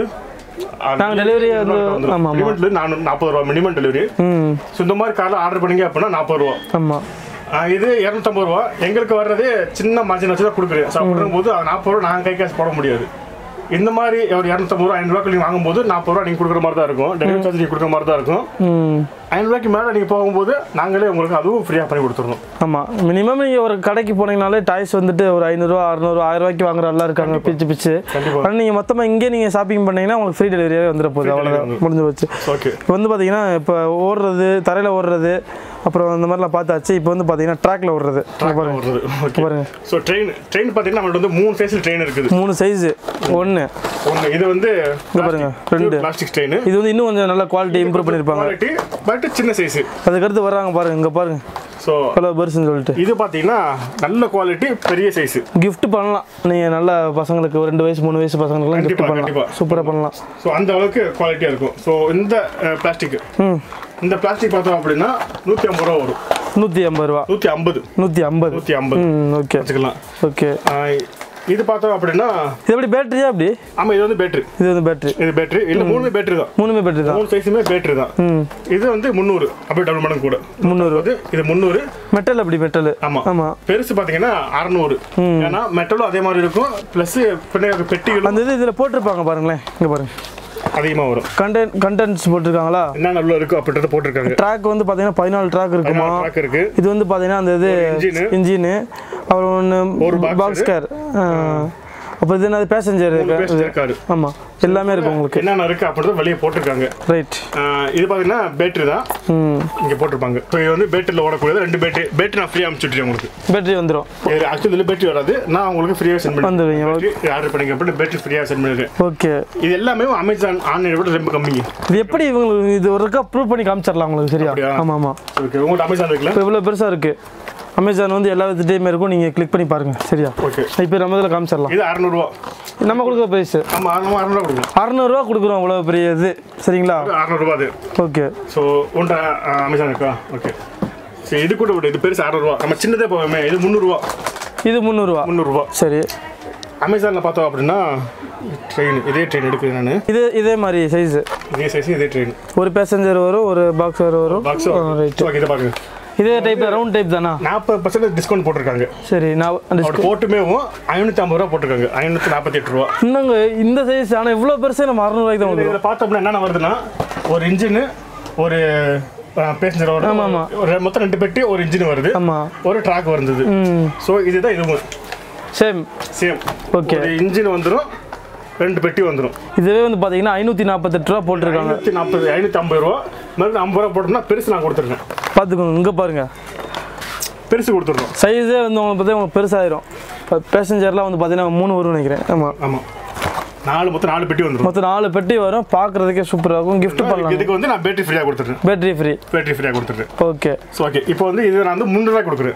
நாங்க delivery வந்து- ஆமா, ஆமா. மினிமம்ல நானூறு நாற்பது ரூபா மினிமம் டெலிவரி ம் ஸோ இந்த மாதிரி காரில் ஆர்டர் பண்ணீங்க அப்படின்னா நாற்பது ரூபா ஆமாம் ஆ, இது இரநூத்தம்பது ரூபா எங்களுக்கு வர்றதே சின்ன மார்ஜின் வச்சு தான் கொடுக்குறேன் ஸோ அப்படிங்கும் போது அது நாற்பது ரூபா நாங்கள் கை காசு போட முடியாது இந்த மாதிரி ஒரு இரநூத்தம்பது ரூபா ஐநூறுவாக்கு நீங்கள் வாங்கும்போது நாற்பது ரூபா நீங்கள் கொடுக்குற மாதிரி தான் இருக்கும் டெலிவரி சார்ஜ் நீங்கள் கொடுக்குற மாதிரி தான் இருக்கும் ம் ஐநூறுவாய்க்கு மேலே நீங்கள் போகும்போது நாங்களே உங்களுக்கு அதுவும் ஃப்ரீயாக பண்ணி கொடுத்துருவோம் ஆமாம் மினிமம் நீங்கள் ஒரு கடைக்கு போனீங்கனாலே டாய்ஸ் வந்துட்டு ஒரு ஐநூறுரூவா அறநூறு ஆயிரம் ரூபாய்க்கு வாங்குற எல்லாம் இருக்காங்க பிச்சு பிச்சு கண்டிப்பா. ஆனால் நீங்கள் மொத்தமாக இங்கே நீங்கள் ஷாப்பிங் பண்ணீங்கன்னா உங்களுக்கு ஃப்ரீ டெலிவரியாகவே வந்துட போகுது Free அவ்வளோதான் delivery முடிஞ்சு போச்சு ஓகே இப்போ வந்து பார்த்தீங்கன்னா இப்போ ஓடுறது தரையில் ஓடுறது அப்புறம் இந்த மாதிரிலாம் பார்த்தாச்சு இப்போ வந்து பார்த்தீங்கன்னா ட்ராக்ல ஓடுறது இங்க பாருங்க வருது ஓகே பாருங்க ஸோ ட்ரெயின் ட்ரெயின் பார்த்தீங்கன்னா நம்மள்ட்ட வந்து மூணு ஃபேஸில் ட்ரெயின் இருக்குது மூணு சைஸு ஒன்று ஒன்று இது வந்து பாருங்க, ரெண்டு. பிளாஸ்டிக் ட்ரெயின் இது வந்து இன்னும் கொஞ்சம் நல்லா குவாலிட்டி இம்ப்ரூவ் பண்ணியிருப்பாங்க குவாலிட்டி பட் சின்ன சைஸு அதுக்கடுத்து வர்றாங்க பாருங்க இங்கே பாருங்க ஸோ எவ்வளோ பெருசுன்னு சொல்லிட்டு இது பார்த்தீங்கன்னா நல்ல குவாலிட்டி பெரிய சைஸு gift பண்ணலாம் நீங்கள் நல்ல பசங்களுக்கு ஒரு ரெண்டு வயசு மூணு வயசு பசங்களுக்குலாம் gift கண்டிப்பா, பண்ணலாம் கண்டிப்பா. சூப்பராக பண்ணலாம் ஸோ அந்த அளவுக்கு குவாலிட்டியாக இருக்கும் ஸோ இந்த பிளாஸ்டிக் ம் இந்த பிளாஸ்டிக் பார்த்தோம் அப்படின்னா நூற்றி ஐம்பது ரூபா வரும் நூற்றி ஐம்பது ரூபா நூற்றி ஐம்பது நூற்றி ஐம்பது நூற்றி ஐம்பது ம் ஓகே வச்சுக்கலாம் ஓகே ஆஹ் இது பார்த்தோம் அப்படின்னா இது எப்படி பேட்டரியா அப்படி ஆமாம் இது வந்து பேட்ரி இது வந்து பேட்டரி இது பேட்ரி இல்லை மூணுமே பேட்ரி தான் மூணுமே பேட்டரி தான் மூணு சைஸுமே பேட்ரி தான் ம் இது வந்து முந்நூறு அப்படியே டபுள் மடங்கு கூட முந்நூறு அது இது முந்நூறு மெட்டல் அப்படி மெட்டல் ஆமாம் ஆமாம் பெருசு பார்த்தீங்கன்னா அறநூறு ஏன்னா மெட்டலும் அதே மாதிரி இருக்கும் ப்ளஸ் பின்னாடி பெட்டிகளும் அந்த இது இதில் போட்டிருப்பாங்க பாருங்களேன் இங்கே பாருங்க அதிகமாக வரும் கண்டென்ட் கண்டென்ட்ஸ் போட்டிருக்காங்களா என்னென்ன உள்ள இருக்கும் அப்படின்றத போட்டிருக்காங்க ட்ராக் வந்து பார்த்தீங்கன்னா பதினாலு ட்ராக் இருக்குமா ட்ராக் இருக்கு இது வந்து பார்த்தீங்கன்னா அந்த இது engine. இன்ஜினு அப்புறம் ஒன்று ஒரு boxer. பாக்ஸ் கேர் அப்போ இது என்னது பேசஞ்சர் பேசஞ்சர் காரு ஆமாம் எல்லாமே இருக்கும் உங்களுக்கு என்னென்ன இருக்கு அப்படின்றத வெளியே போட்டிருக்காங்க ரைட் ஆஹ் இது பார்த்தீங்கன்னா பேட்டரி தான் ம் இங்கே போட்டிருப்பாங்க ஸோ இது வந்து பேட்டரியில் ஓடக்கூடியது ரெண்டு பேட்டரி பேட்டரி நான் ஃப்ரீயாக அனுப்பிச்சுட்றேன் உங்களுக்கு பேட்டரி வந்துடும் இது ஆக்சுவலி இதில் பேட்டரி வராது நான் உங்களுக்கு ஃப்ரீயாக சென்ட் பண்ணி வந்துடுவீங்க பேட்டரி ஆர்டர் பண்ணிங்க அப்படின்னு பேட்டரி ஃப்ரீயாக சென்ட் பண்ணிடுறேன் ஓகே இது எல்லாமே அமேசான் ஆன்லைனை விட ரொம்ப கம்மிங்க இது எப்படி இவங்களுக்கு இது ஒரு ப்ரூவ் பண்ணி காமிச்சிடலாம் உங்களுக்கு சரியா அப்படியா? ஆமாம் ஆமாம் ஓகே உங்கள்கிட்ட அமேசான் இருக்குல்ல இப்போ இவ்வளோ பெருசாக இருக்குது அமேசான் வந்து எல்லா விதத்தையுமே இருக்கும் நீங்கள் கிளிக் பண்ணி பாருங்கள் சரியா ஓகே இப்போ நம்ம இதில் காமிச்சிடலாம் இது அறநூறுவா நம்ம கொடுக்குற ப்ரைஸ் ஆமாம் நம்ம அறநூறுவா கொடுக்கலாம் அறநூறுவா கொடுக்குறோம் இவ்வளோ பெரிய இது சரிங்களா அறநூறுவா அது ஓகே ஸோ உன்ட்ட அமேசான் இருக்கா ஓகே சரி இது கூட விடு இது பெருசு அறநூறுவா நம்ம சின்னதே போவோமே இது முந்நூறுரூவா இது முந்நூறுரூவா முந்நூறுரூவா சரி அமேசானில் பார்த்தோம் அப்படின்னா ட்ரெயின் இதே ட்ரெயின் எடுக்கிறேன் நான் இது இதே மாதிரி சைஸு இதே சைஸ் இதே ட்ரெயின் ஒரு பேசஞ்சர் வரும் ஒரு பாக்ஸ் வரும் பாக்ஸ் ரைட் ஓகே இதை பாருங்க இதே டைப் ரவுண்ட் டைப் தானா நாற்பது பர்சன்ட் டிஸ்கவுண்ட் போட்டிருக்காங்க சரி நான் அவர் discount- போட்டுமே ஐநூற்றி ஐம்பது ரூபா போட்டிருக்காங்க ஐநூற்றி நாற்பத்தி எட்டு ரூபா இன்னங்க இந்த சைஸ் ஆனால் இவ்வளோ பெருசு நம்ம அறநூறுவாய்க்கு தான் வந்துடும் இதில் பார்த்தோம்னா என்னென்ன வருதுன்னா ஒரு இன்ஜின் ஒரு பேசஞ்சரோட ஆமா, ஆமா. ஒரு மொத்தம் ரெண்டு பெட்டி ஒரு இன்ஜின் வருது ஆமாம் ஒரு ட்ராக் வந்தது ம் ஸோ இதுதான் இதுவும் சேம் சேம் Okay. ஒரு இன்ஜின் வந்துடும் ரெண்டு பெட்டி வந்துடும் இதுவே வந்து பார்த்தீங்கன்னா ஐநூற்றி நாற்பத்தெட்டு ரூபா போட்டிருக்காங்க ஐநூற்றி நாற்பது ஐநூற்றி ஐம்பது ரூபா மறுபடியும் ஐம்பது ரூபா போட்டோம்னா பெருசு நான் கொடுத்துருக்கேன் பார்த்துக்கோங்க இங்கே பாருங்கள் பெருசு கொடுத்துருக்கோம் சைஸே வந்து உங்களுக்கு பார்த்தீங்கன்னா உங்களுக்கு பெருசாயிரும் இப்போ பேசஞ்சர்லாம் வந்து பார்த்தீங்கன்னா மூணு வரும்னு நினைக்கிறேன் ஆமாம் ஆமாம் நாலு மொத்தம் நாலு பெட்டி வந்துடும் மொத்தம் நாலு பெட்டி வரும் பார்க்குறதுக்கே சூப்பராக இருக்கும் gift பண்ணலாம் இதுக்கு வந்து நான் பேட்டரி ஃப்ரீயாக கொடுத்துட்றேன் பேட்டரி ஃப்ரீ பேட்டரி ஃப்ரீயாக கொடுத்துட்றேன் ஓகே ஸோ ஓகே இப்போ வந்து இது நான் வந்து முந்நூறுரூவா கொடுக்குறேன்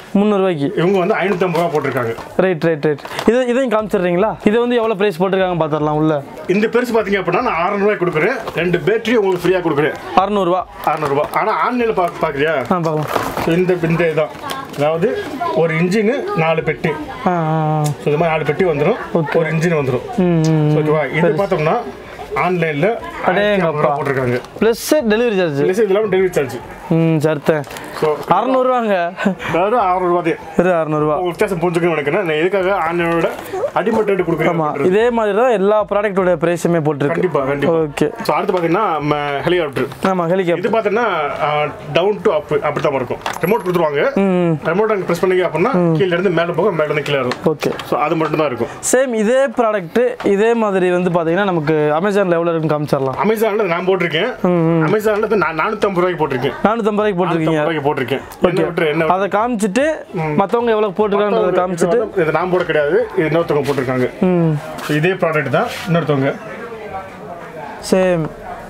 முந்நூறுவாய்க்கு இவங்க வந்து ஐநூற்றம்பது ரூபா போட்டிருக்காங்க ரைட் ரைட் ரைட் இது இதையும் காமிச்சிடுறீங்களா இது வந்து எவ்வளோ ப்ரைஸ் போட்டிருக்காங்க பார்த்துடலாம் உள்ள இந்த பெருசு பார்த்தீங்க அப்படின்னா நான் அறநூறுவாய்க்கு கொடுக்குறேன் ரெண்டு பேட்டரி உங்களுக்கு ஃப்ரீயாக கொடுக்குறேன் அறநூறுவா அறநூறுபா ஆனால் ஆன்லைனில் பார்க்க பார்க்குறியா ஆ பார்க்கலாம் இந்த இந்த இதான் அதாவது ஒரு இன்ஜினு நாலு பெட்டி ஆ ஆ, ஆ. ஸோ இது மாதிரி நாலு பெட்டி வந்துடும் ஒரு இன்ஜின் வந்துடும் ம் ம் ஓகேவா இது பார்த்தோம்னா ஆன்லைனில் அடேங்கப்பா. போட்டிருக்காங்க ப்ளஸ் டெலிவரி சார்ஜ் ப்ளஸ் இது இல்லாமல் டெலிவரி சார்ஜ் ம் சரித்தேன் ஸோ அறநூறுவாங்க அதாவது அறுநூறுவா தான் வெறும் அறநூறுவா உங்களுக்கு வித்தியாசம் புரிஞ்சுக்கணும் நினைக்கிறேன் நான் எதுக்காக ஆன்லைனோட அடிமட்ட ரேட்டு கொடுக்குறேன் ஆமாம் இதே மாதிரி தான் எல்லா ப்ராடக்ட்டோட ப்ரைஸுமே போட்டிருக்கு கண்டிப்பா கண்டிப்பா ஓகே ஸோ அடுத்து பார்த்தீங்கன்னா நம்ம ஹெலிகாப்டர் ஆமாம் ஹெலிகாப்டர் இது பார்த்தீங்கன்னா டவுன் டு அப் அப்படி தான் இருக்கும் ரிமோட் கொடுத்துருவாங்க ரிமோட் அங்கே ப்ரெஸ் பண்ணீங்க அப்படின்னா கீழ இருந்து மேலே போகும் மேலே இருந்து கீழே இருக்கும் ஓகே ஸோ அது மட்டும் தான் இருக்கும் சேம் இதே ப்ராடக்ட்டு இதே மாதிரி வந்து பார்த்தீங்கன்னா நமக்கு அமேசானில் எவ்வளோ இருக்குன்னு காமிச்சிடலாம் அமேசானில் நான் போட்டிருக்கேன் அமேசானில் நான் நானூற்றம்பது ரூபாய்க்கு போட்டிருக்கேன் நானூற்றம்பது ரூபாய்க்கு போட்டிருக்கீங்க ரூபாய்க்கு போட்டிருக்கேன் என்ன விட்டு என்ன அதை காமிச்சிட்டு மற்றவங்க எவ்வளோ போட்டிருக்காங்கன்றதை காமிச்சிட்டு இது நான் போட கிடையாது இது இன்னொருத்தவங்க போட்டிருக்காங்க ம் இதே ப்ராடக்ட் தான் இன்னொருத்தவங்க சேம்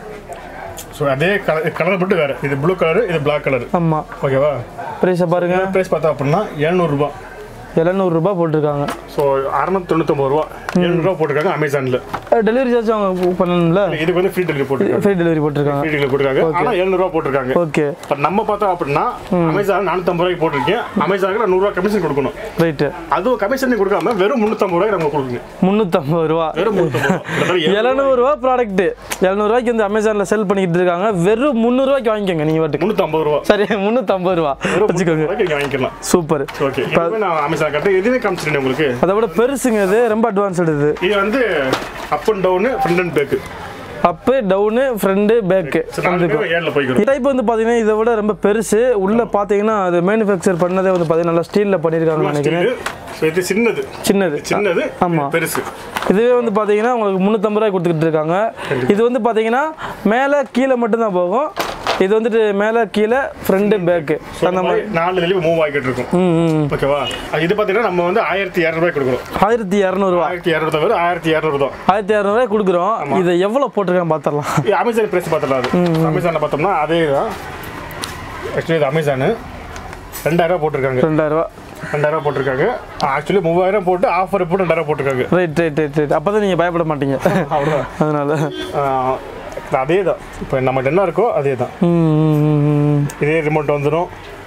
ஸோ அதே கலர் கலர் மட்டும் வேறு இது ப்ளூ கலர் இது பிளாக் கலர் ஆமாம் ஓகேவா ப்ரைஸை பாருங்க ப்ரைஸ் பார்த்தா அப்படின்னா எழுநூறுபா எழுநூறுபா போட்டிருக்காங்க ஸோ அறுநூத்தி தொண்ணூத்தொம்பது ரூபா எழுநூறுவா போட்டிருக்காங்க அமேசானில் டெலிவரி சார்ஜ் அவங்க பண்ணணும்ல இதுக்கு வந்து ஃப்ரீ டெலிவரி போட்டிருக்காங்க ஃப்ரீ டெலிவரி போட்டிருக்காங்க ஃப்ரீ டெலிவரி போட்டிருக்காங்க ஆனால் எழுநூறுவா போட்டிருக்காங்க ஓகே பட் நம்ம பார்த்தோம் அப்படின்னா அமேசான் நானூற்றம்பது ரூபாய்க்கு போட்டிருக்கேன் அமேசானுக்கு நான் நூறுரூவா கமிஷன் கொடுக்கணும் ரைட்டு அதுவும் கமிஷன் கொடுக்காம வெறும் முந்நூற்றம்பது ரூபாய்க்கு நம்ம கொடுக்குங்க முந்நூற்றம்பது ரூபா வெறும் முந்நூற்றம்பது எழுநூறுவா ப்ராடக்ட் எழுநூறுவாய்க்கு வந்து அமேசானில் செல் பண்ணிக்கிட்டு இருக்காங்க வெறும் முந்நூறுவாய்க்கு வாங்கிக்கோங்க நீங்கள் வாட்டுக்கு முந்நூற்றம்பது ரூபா சரி முந்நூற்றம்பது ரூபா வெறும் வச்சுக்கோங்க ரூபாய்க்கு நீங்க வாங்கிக்கலாம் சூப்பர் ஓகே இதுவே நான் அமேசான் கட்டு இதுவே காமிச்சிட்டேன் உங்களுக்கு அதை விட பெருசுங்க இது ரொம்ப அட்வான்ஸ்டு இது இது வந்து up and down front and back up down front back ஏழில் போய்க்கிறோம் டைப் வந்து பார்த்தீங்கன்னா இதை விட ரொம்ப பெருசு உள்ள பார்த்தீங்கன்னா அது மேனுஃபேக்சர் பண்ணதே வந்து பார்த்தீங்கன்னா நல்லா ஸ்டீலில் பண்ணியிருக்காங்கன்னு நினைக்கிறேன் ஸோ இது சின்னது சின்னது சின்னது ஆமா. இது பெருசு இதுவே வந்து பார்த்தீங்கன்னா உங்களுக்கு முந்நூற்றம்பது ரூபாய் கொடுத்துக்கிட்டு இருக்காங்க இது வந்து பார்த்தீங்கன்னா மேலே கீழே மட்டும்தான் போகும் இது வந்துட்டு மேலே கீழே ஃப்ரண்ட்டு பேக்கு அந்த மாதிரி நாலு தடவை மூவ் ஆகிட்டு இருக்கும் ம் ம் ஓகேவா அது இது பார்த்தீங்கன்னா நம்ம வந்து ஆயிரத்தி இரநூறுபாய் கொடுக்குறோம் ஆயிரத்தி இரநூறுவா ஆயிரத்தி இரநூறு தவிர ஆயிரத்தி இரநூறு தான் ஆயிரத்தி இரநூறுவாய் கொடுக்குறோம் இதை எவ்வளோ போட்டிருக்காங்க பார்த்துடலாம் இது அமேசான் பிரைஸ் பார்த்துடலாம் அது அமேசானில் பார்த்தோம்னா அதே தான் ஆக்சுவலி இது அமேசானு ரெண்டாயிரம் போட்டிருக்காங்க ரெண்டாயிரரூவா ரெண்டாயிரம் போட்டிருக்காங்க ஆக்சுவலி மூவாயிரம் போட்டு ஆஃபர் போட்டு ரெண்டாயிரம் போட்டிருக்காங்க ரைட் ரைட் ரைட் ரைட் அப்போ தான் நீங்கள் பயப்பட மாட்டீங்க அவ்வளோதான் அதனால ஆஹ், அதே தான் இப்போ நம்மகிட்ட என்ன இருக்கோ அதே தான் ம் இதே ரிமோட் வந்துடும்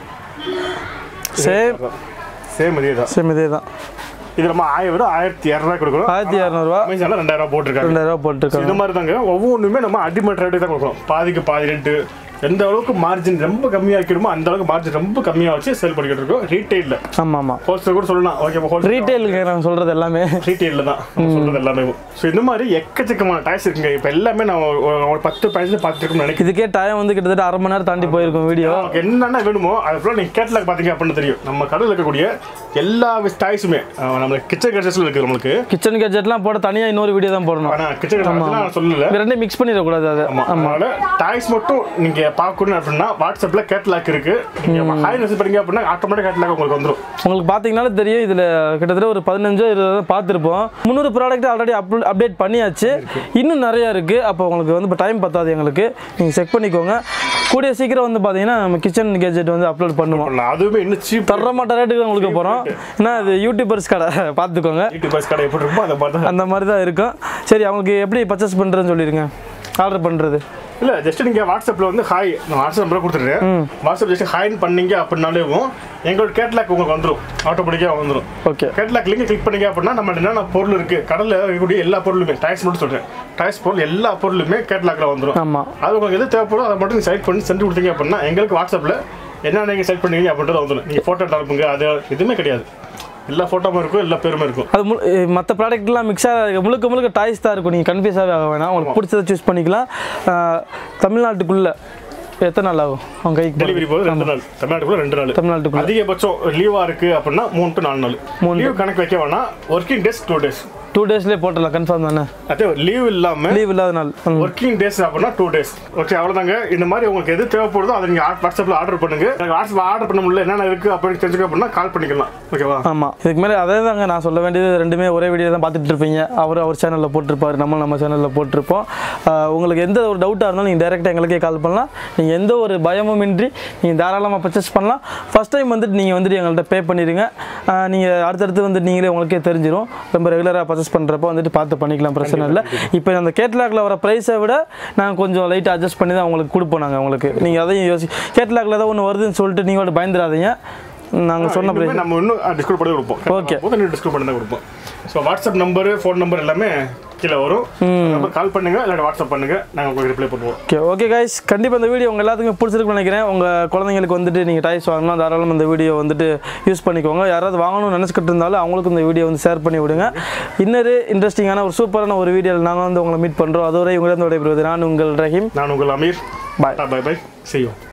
சேம் சேம் இதே தான் சேம் இதே தான் இது நம்ம ஆயிரம் விட ஆயிரத்தி இரநூறுவா கொடுக்குறோம் ஆயிரத்தி இரநூறுவா அமேசானில் ரெண்டாயிரம் ரூபா போட்டிருக்காங்க ரெண்டாயிரரூவா போட்டிருக்காங்க இது மாதிரி தாங்க ஒவ்வொன்றுமே நம்ம அடிமட்ட ரேட்டு தான் கொடுக்குறோம் பாதிக்கு பாதி ரேட்டு எந்த அளவுக்கு மார்ஜின் ரொம்ப கம்மியாக்கிடுமோ அந்த அளவுக்கு மார்ஜின் ரொம்ப கம்மியாக வச்சு சேல் பண்ணிக்கிட்டு இருக்கோம் ரீட்டைலில் ஆமாம் ஆமாம் ஹோல்சேல் கூட சொல்லலாம் ஓகே ஹோல்சேல் ரீட்டைலுக்கு நான் சொல்கிறது எல்லாமே ரீட்டைலில் தான் நம்ம சொல்கிறது எல்லாமே ஸோ இந்த மாதிரி எக்கச்சக்கமான டாய்ஸ் இருக்குங்க இப்போ எல்லாமே நான் ஒரு- ஒரு- ஒரு பத்து பதினஞ்சு பார்த்துட்டு இருக்கோம்னு நினைக்கிறேன் இதுக்கே டைம் வந்து கிட்டத்தட்ட அரை மணி நேரம் தாண்டி போயிருக்கும் வீடியோ நமக்கு என்னென்ன வேணுமோ அது ஃபுல்லாக நீங்கள் கேட்லாக் பார்த்தீங்க அப்படின்னு தெரியும் நம்ம கடையில் இருக்கக்கூடிய எல்லா டாய்ஸுமே நம்ம கிச்சன் கட்சஸில் இருக்குது நம்மளுக்கு கிச்சன் கேஜெட்லாம் போட தனியாக இன்னொரு வீடியோ தான் போடணும் ஆனால் கிச்சன் கட்சஸ் நான் சொல்லல இது ரெண்டையும் மிக்ஸ் பண்ணிடக்கூடாது அதை ஆமா அதனால டாய்ஸ் மட்டும் நீங்க பார்க்கணும் அப்படின்னா வாட்ஸ்அப்ல கேட்லாக் இருக்கு நீங்க ஹாய் மெசேஜ் பண்ணீங்க அப்படின்னா ஆட்டோமேட்டிக் கேட்லாக் உங்களுக்கு வந்துரும் உங்களுக்கு பார்த்தீங்கனாலே தெரியும் இதில் கிட்டத்தட்ட ஒரு பதினஞ்சோ இருபதோ பார்த்துருப்போம் முந்நூறு ப்ராடக்ட் ஆல்ரெடி அப் அப்டேட் பண்ணியாச்சு இன்னும் நிறையா இருக்குது அப்போ உங்களுக்கு வந்து இப்போ டைம் பத்தாது எங்களுக்கு நீங்கள் செக் பண்ணிக்கோங்க கூடிய சீக்கிரம் வந்து பார்த்தீங்கன்னா நம்ம கிச்சன் கேஜெட் வந்து அப்லோட் பண்ணுவோம் பண்ணலாம். அதுவுமே இன்னும் சீப் தரமாட்ட ரேட்டுக்கு தான் உங்களுக்கு போகிறோம் ஏன்னா அது யூடியூபர்ஸ் கடை பார்த்துக்கோங்க யூடியூபர்ஸ் கடை எப்படி இருக்குமோ அந்த மாதிரி தான் அந்த மாதிரி தான் இருக்கும் சரி அவங்களுக்கு எப்படி பர்ச்சேஸ் பண்ணுறதுன்னு சொல்லிடுங்க ஆர்டர் பண்ணுறது இல்ல ஜஸ்ட் நீங்க வாட்ஸ்அப்ல வந்து ஹாய் நான் வாட்ஸ்அப் நம்பர் கொடுத்துறேன் வாட்ஸ்அப் ஜஸ்ட் ஹாய்னு பண்ணீங்க அப்படின்னாலே எங்களோட கேட்லாக் உங்களுக்கு வந்துரும் ஆட்டோமேட்டிக்காக வந்துரும் ஓகே கேட்லாக் லிங்க் கிளிக் பண்ணீங்க அப்படின்னா நம்ம என்னென்ன பொருள் இருக்கு கடல்ல இருக்கக்கூடிய எல்லா பொருளுமே டாய்ஸ் மட்டும் சொல்றேன் டாய்ஸ் பொருள் எல்லா பொருளுமே கேட்லாக்ல வந்துரும் ஆமாம் அது உங்களுக்கு எது தேவைப்படும் அதை மட்டும் செலக்ட் பண்ணி சென்ட் கொடுத்தீங்க அப்படின்னா எங்களுக்கு வாட்ஸ்அப்பில் என்ன நீங்கள் செலக்ட் பண்ணுவீங்க அப்படின்றது வந்துடும் நீங்கள் ஃபோட்டோ அனுப்புங்க அது எதுவுமே கிடையாது எல்லா ஃபோட்டோவும் இருக்கும் எல்லா பேருமே இருக்கும் அது மு மற்ற ப்ராடக்ட்லாம் மிக்ஸாக முழுக்க முழுக்க டாய்ஸ் தான் இருக்கும் நீங்கள் கன்ஃபியூஸாகவே ஆக வேணாம் உங்களுக்கு பிடிச்சதை சூஸ் பண்ணிக்கலாம் ஆஹ், தமிழ்நாட்டுக்குள்ளே எத்தனை நாள் ஆகும் அவங்க கைக்கு போறது? டெலிவரி போது ரெண்டு நாள் தமிழ்நாட்டுக்குள்ள ரெண்டு நாள் தமிழ்நாட்டுக்குள்ள அதிகபட்சம் லீவாக இருக்குது அப்படின்னா மூணு டு நாலு நாள் லீவ் கணக்கு வைக்க வேணாம் working days two days two டேஸ்லேயே போட்டுடலாம் கன்ஃபார்ம் தானே அதே லீவ் இல்லாமல் லீவ் இல்லாத நாள் ம். ஒர்க்கிங் டேஸ் அப்படின்னா டூ டேஸ் ஓகே அவ்வளோதாங்க இந்த மாதிரி உங்களுக்கு எது தேவைப்படுதோ அதை நீங்கள் வாட்ஸ்அப்பில் ஆர்டர் பண்ணுங்க எனக்கு வாட்ஸ்அப் ஆர்டர் பண்ண முடியல என்னென்ன இருக்குது அப்படின்னு தெரிஞ்சுக்க அப்படின்னா கால் பண்ணிக்கலாம் ஓகேவா ஆமாம் இதுக்கு மேலே அதே தாங்க நான் சொல்ல வேண்டியது ரெண்டுமே ஒரே வீடியோ தான் பார்த்துட்டு இருப்பீங்க அவர் அவர் சேனலில் போட்டிருப்பாரு நம்ம நம்ம சேனலில் போட்டிருப்போம் ஆஹ் உங்களுக்கு எந்த ஒரு டவுட்டாக இருந்தாலும் நீங்கள் டேரெக்டாக எங்களுக்கே கால் பண்ணலாம் நீங்கள் எந்த ஒரு பயமும் இன்றி நீங்கள் தாராளமாக பர்ச்சேஸ் பண்ணலாம் ஃபஸ்ட் டைம் வந்துட்டு நீங்கள் வந்துட்டு எங்கள்கிட்ட பே பண்ணிடுங்க நீங்கள் அடுத்தடுத்து வந்து நீங்களே உங்களுக்கே தெரிஞ்சிடும் ரொம்ப ரெகுலராக பர்ச்சேஸ் பண்ணுறப்போ வந்துட்டு பார்த்து பண்ணிக்கலாம் பிரச்சனை இல்லை இப்போ அந்த கேட்லாகில் வர ப்ரைஸை விட நாங்கள் கொஞ்சம் லைட்டாக அட்ஜஸ்ட் பண்ணி தான் உங்களுக்கு கொடுப்போம் நாங்கள் உங்களுக்கு நீங்கள் அதையும் யோசி கேட்லாகில் ஏதோ ஒன்று வருதுன்னு சொல்லிட்டு நீங்கள் பயந்துடாதீங்க நாங்கள் சொன்ன இன்னுமே நம்ம இன்னும் டிஸ்கவுண்ட் பண்ணி கொடுப்போம் Okay. போது டிஸ்கவுண்ட் பண்ணி தான் கொடுப்போம் so WhatsApp number phone number எல்லாமே கீழே வரும் நம்பர் கால் பண்ணுங்க இல்லாட்டி வாட்ஸ்அப் பண்ணுங்க நாங்கள் உங்களுக்கு ரிப்ளை பண்ணுவோம் ஓகே ஓகே கைஸ் கண்டிப்பாக இந்த வீடியோ உங்கள் எல்லாத்துக்கும் பிடிச்சிருக்குன்னு நினைக்கிறேன் உங்கள் குழந்தைங்களுக்கு வந்துட்டு நீங்கள் டாய்ஸ் வாங்கணும் தாராளமாக இந்த வீடியோ வந்துட்டு யூஸ் பண்ணிக்கோங்க யாராவது வாங்கணும்னு நினச்சிக்கிட்டு இருந்தாலும் அவங்களுக்கும் இந்த வீடியோ வந்து ஷேர் பண்ணி விடுங்க இன்னொரு இன்ட்ரெஸ்டிங்கான ஒரு சூப்பரான ஒரு வீடியோவில் நாங்கள் வந்து உங்களை மீட் பண்ணுறோம் அதுவரை உங்களிடம் விடைபெறுவது நான் உங்கள் ரஹீம் நான் உங்கள் அமீர் Bye. பை பை செய்யும்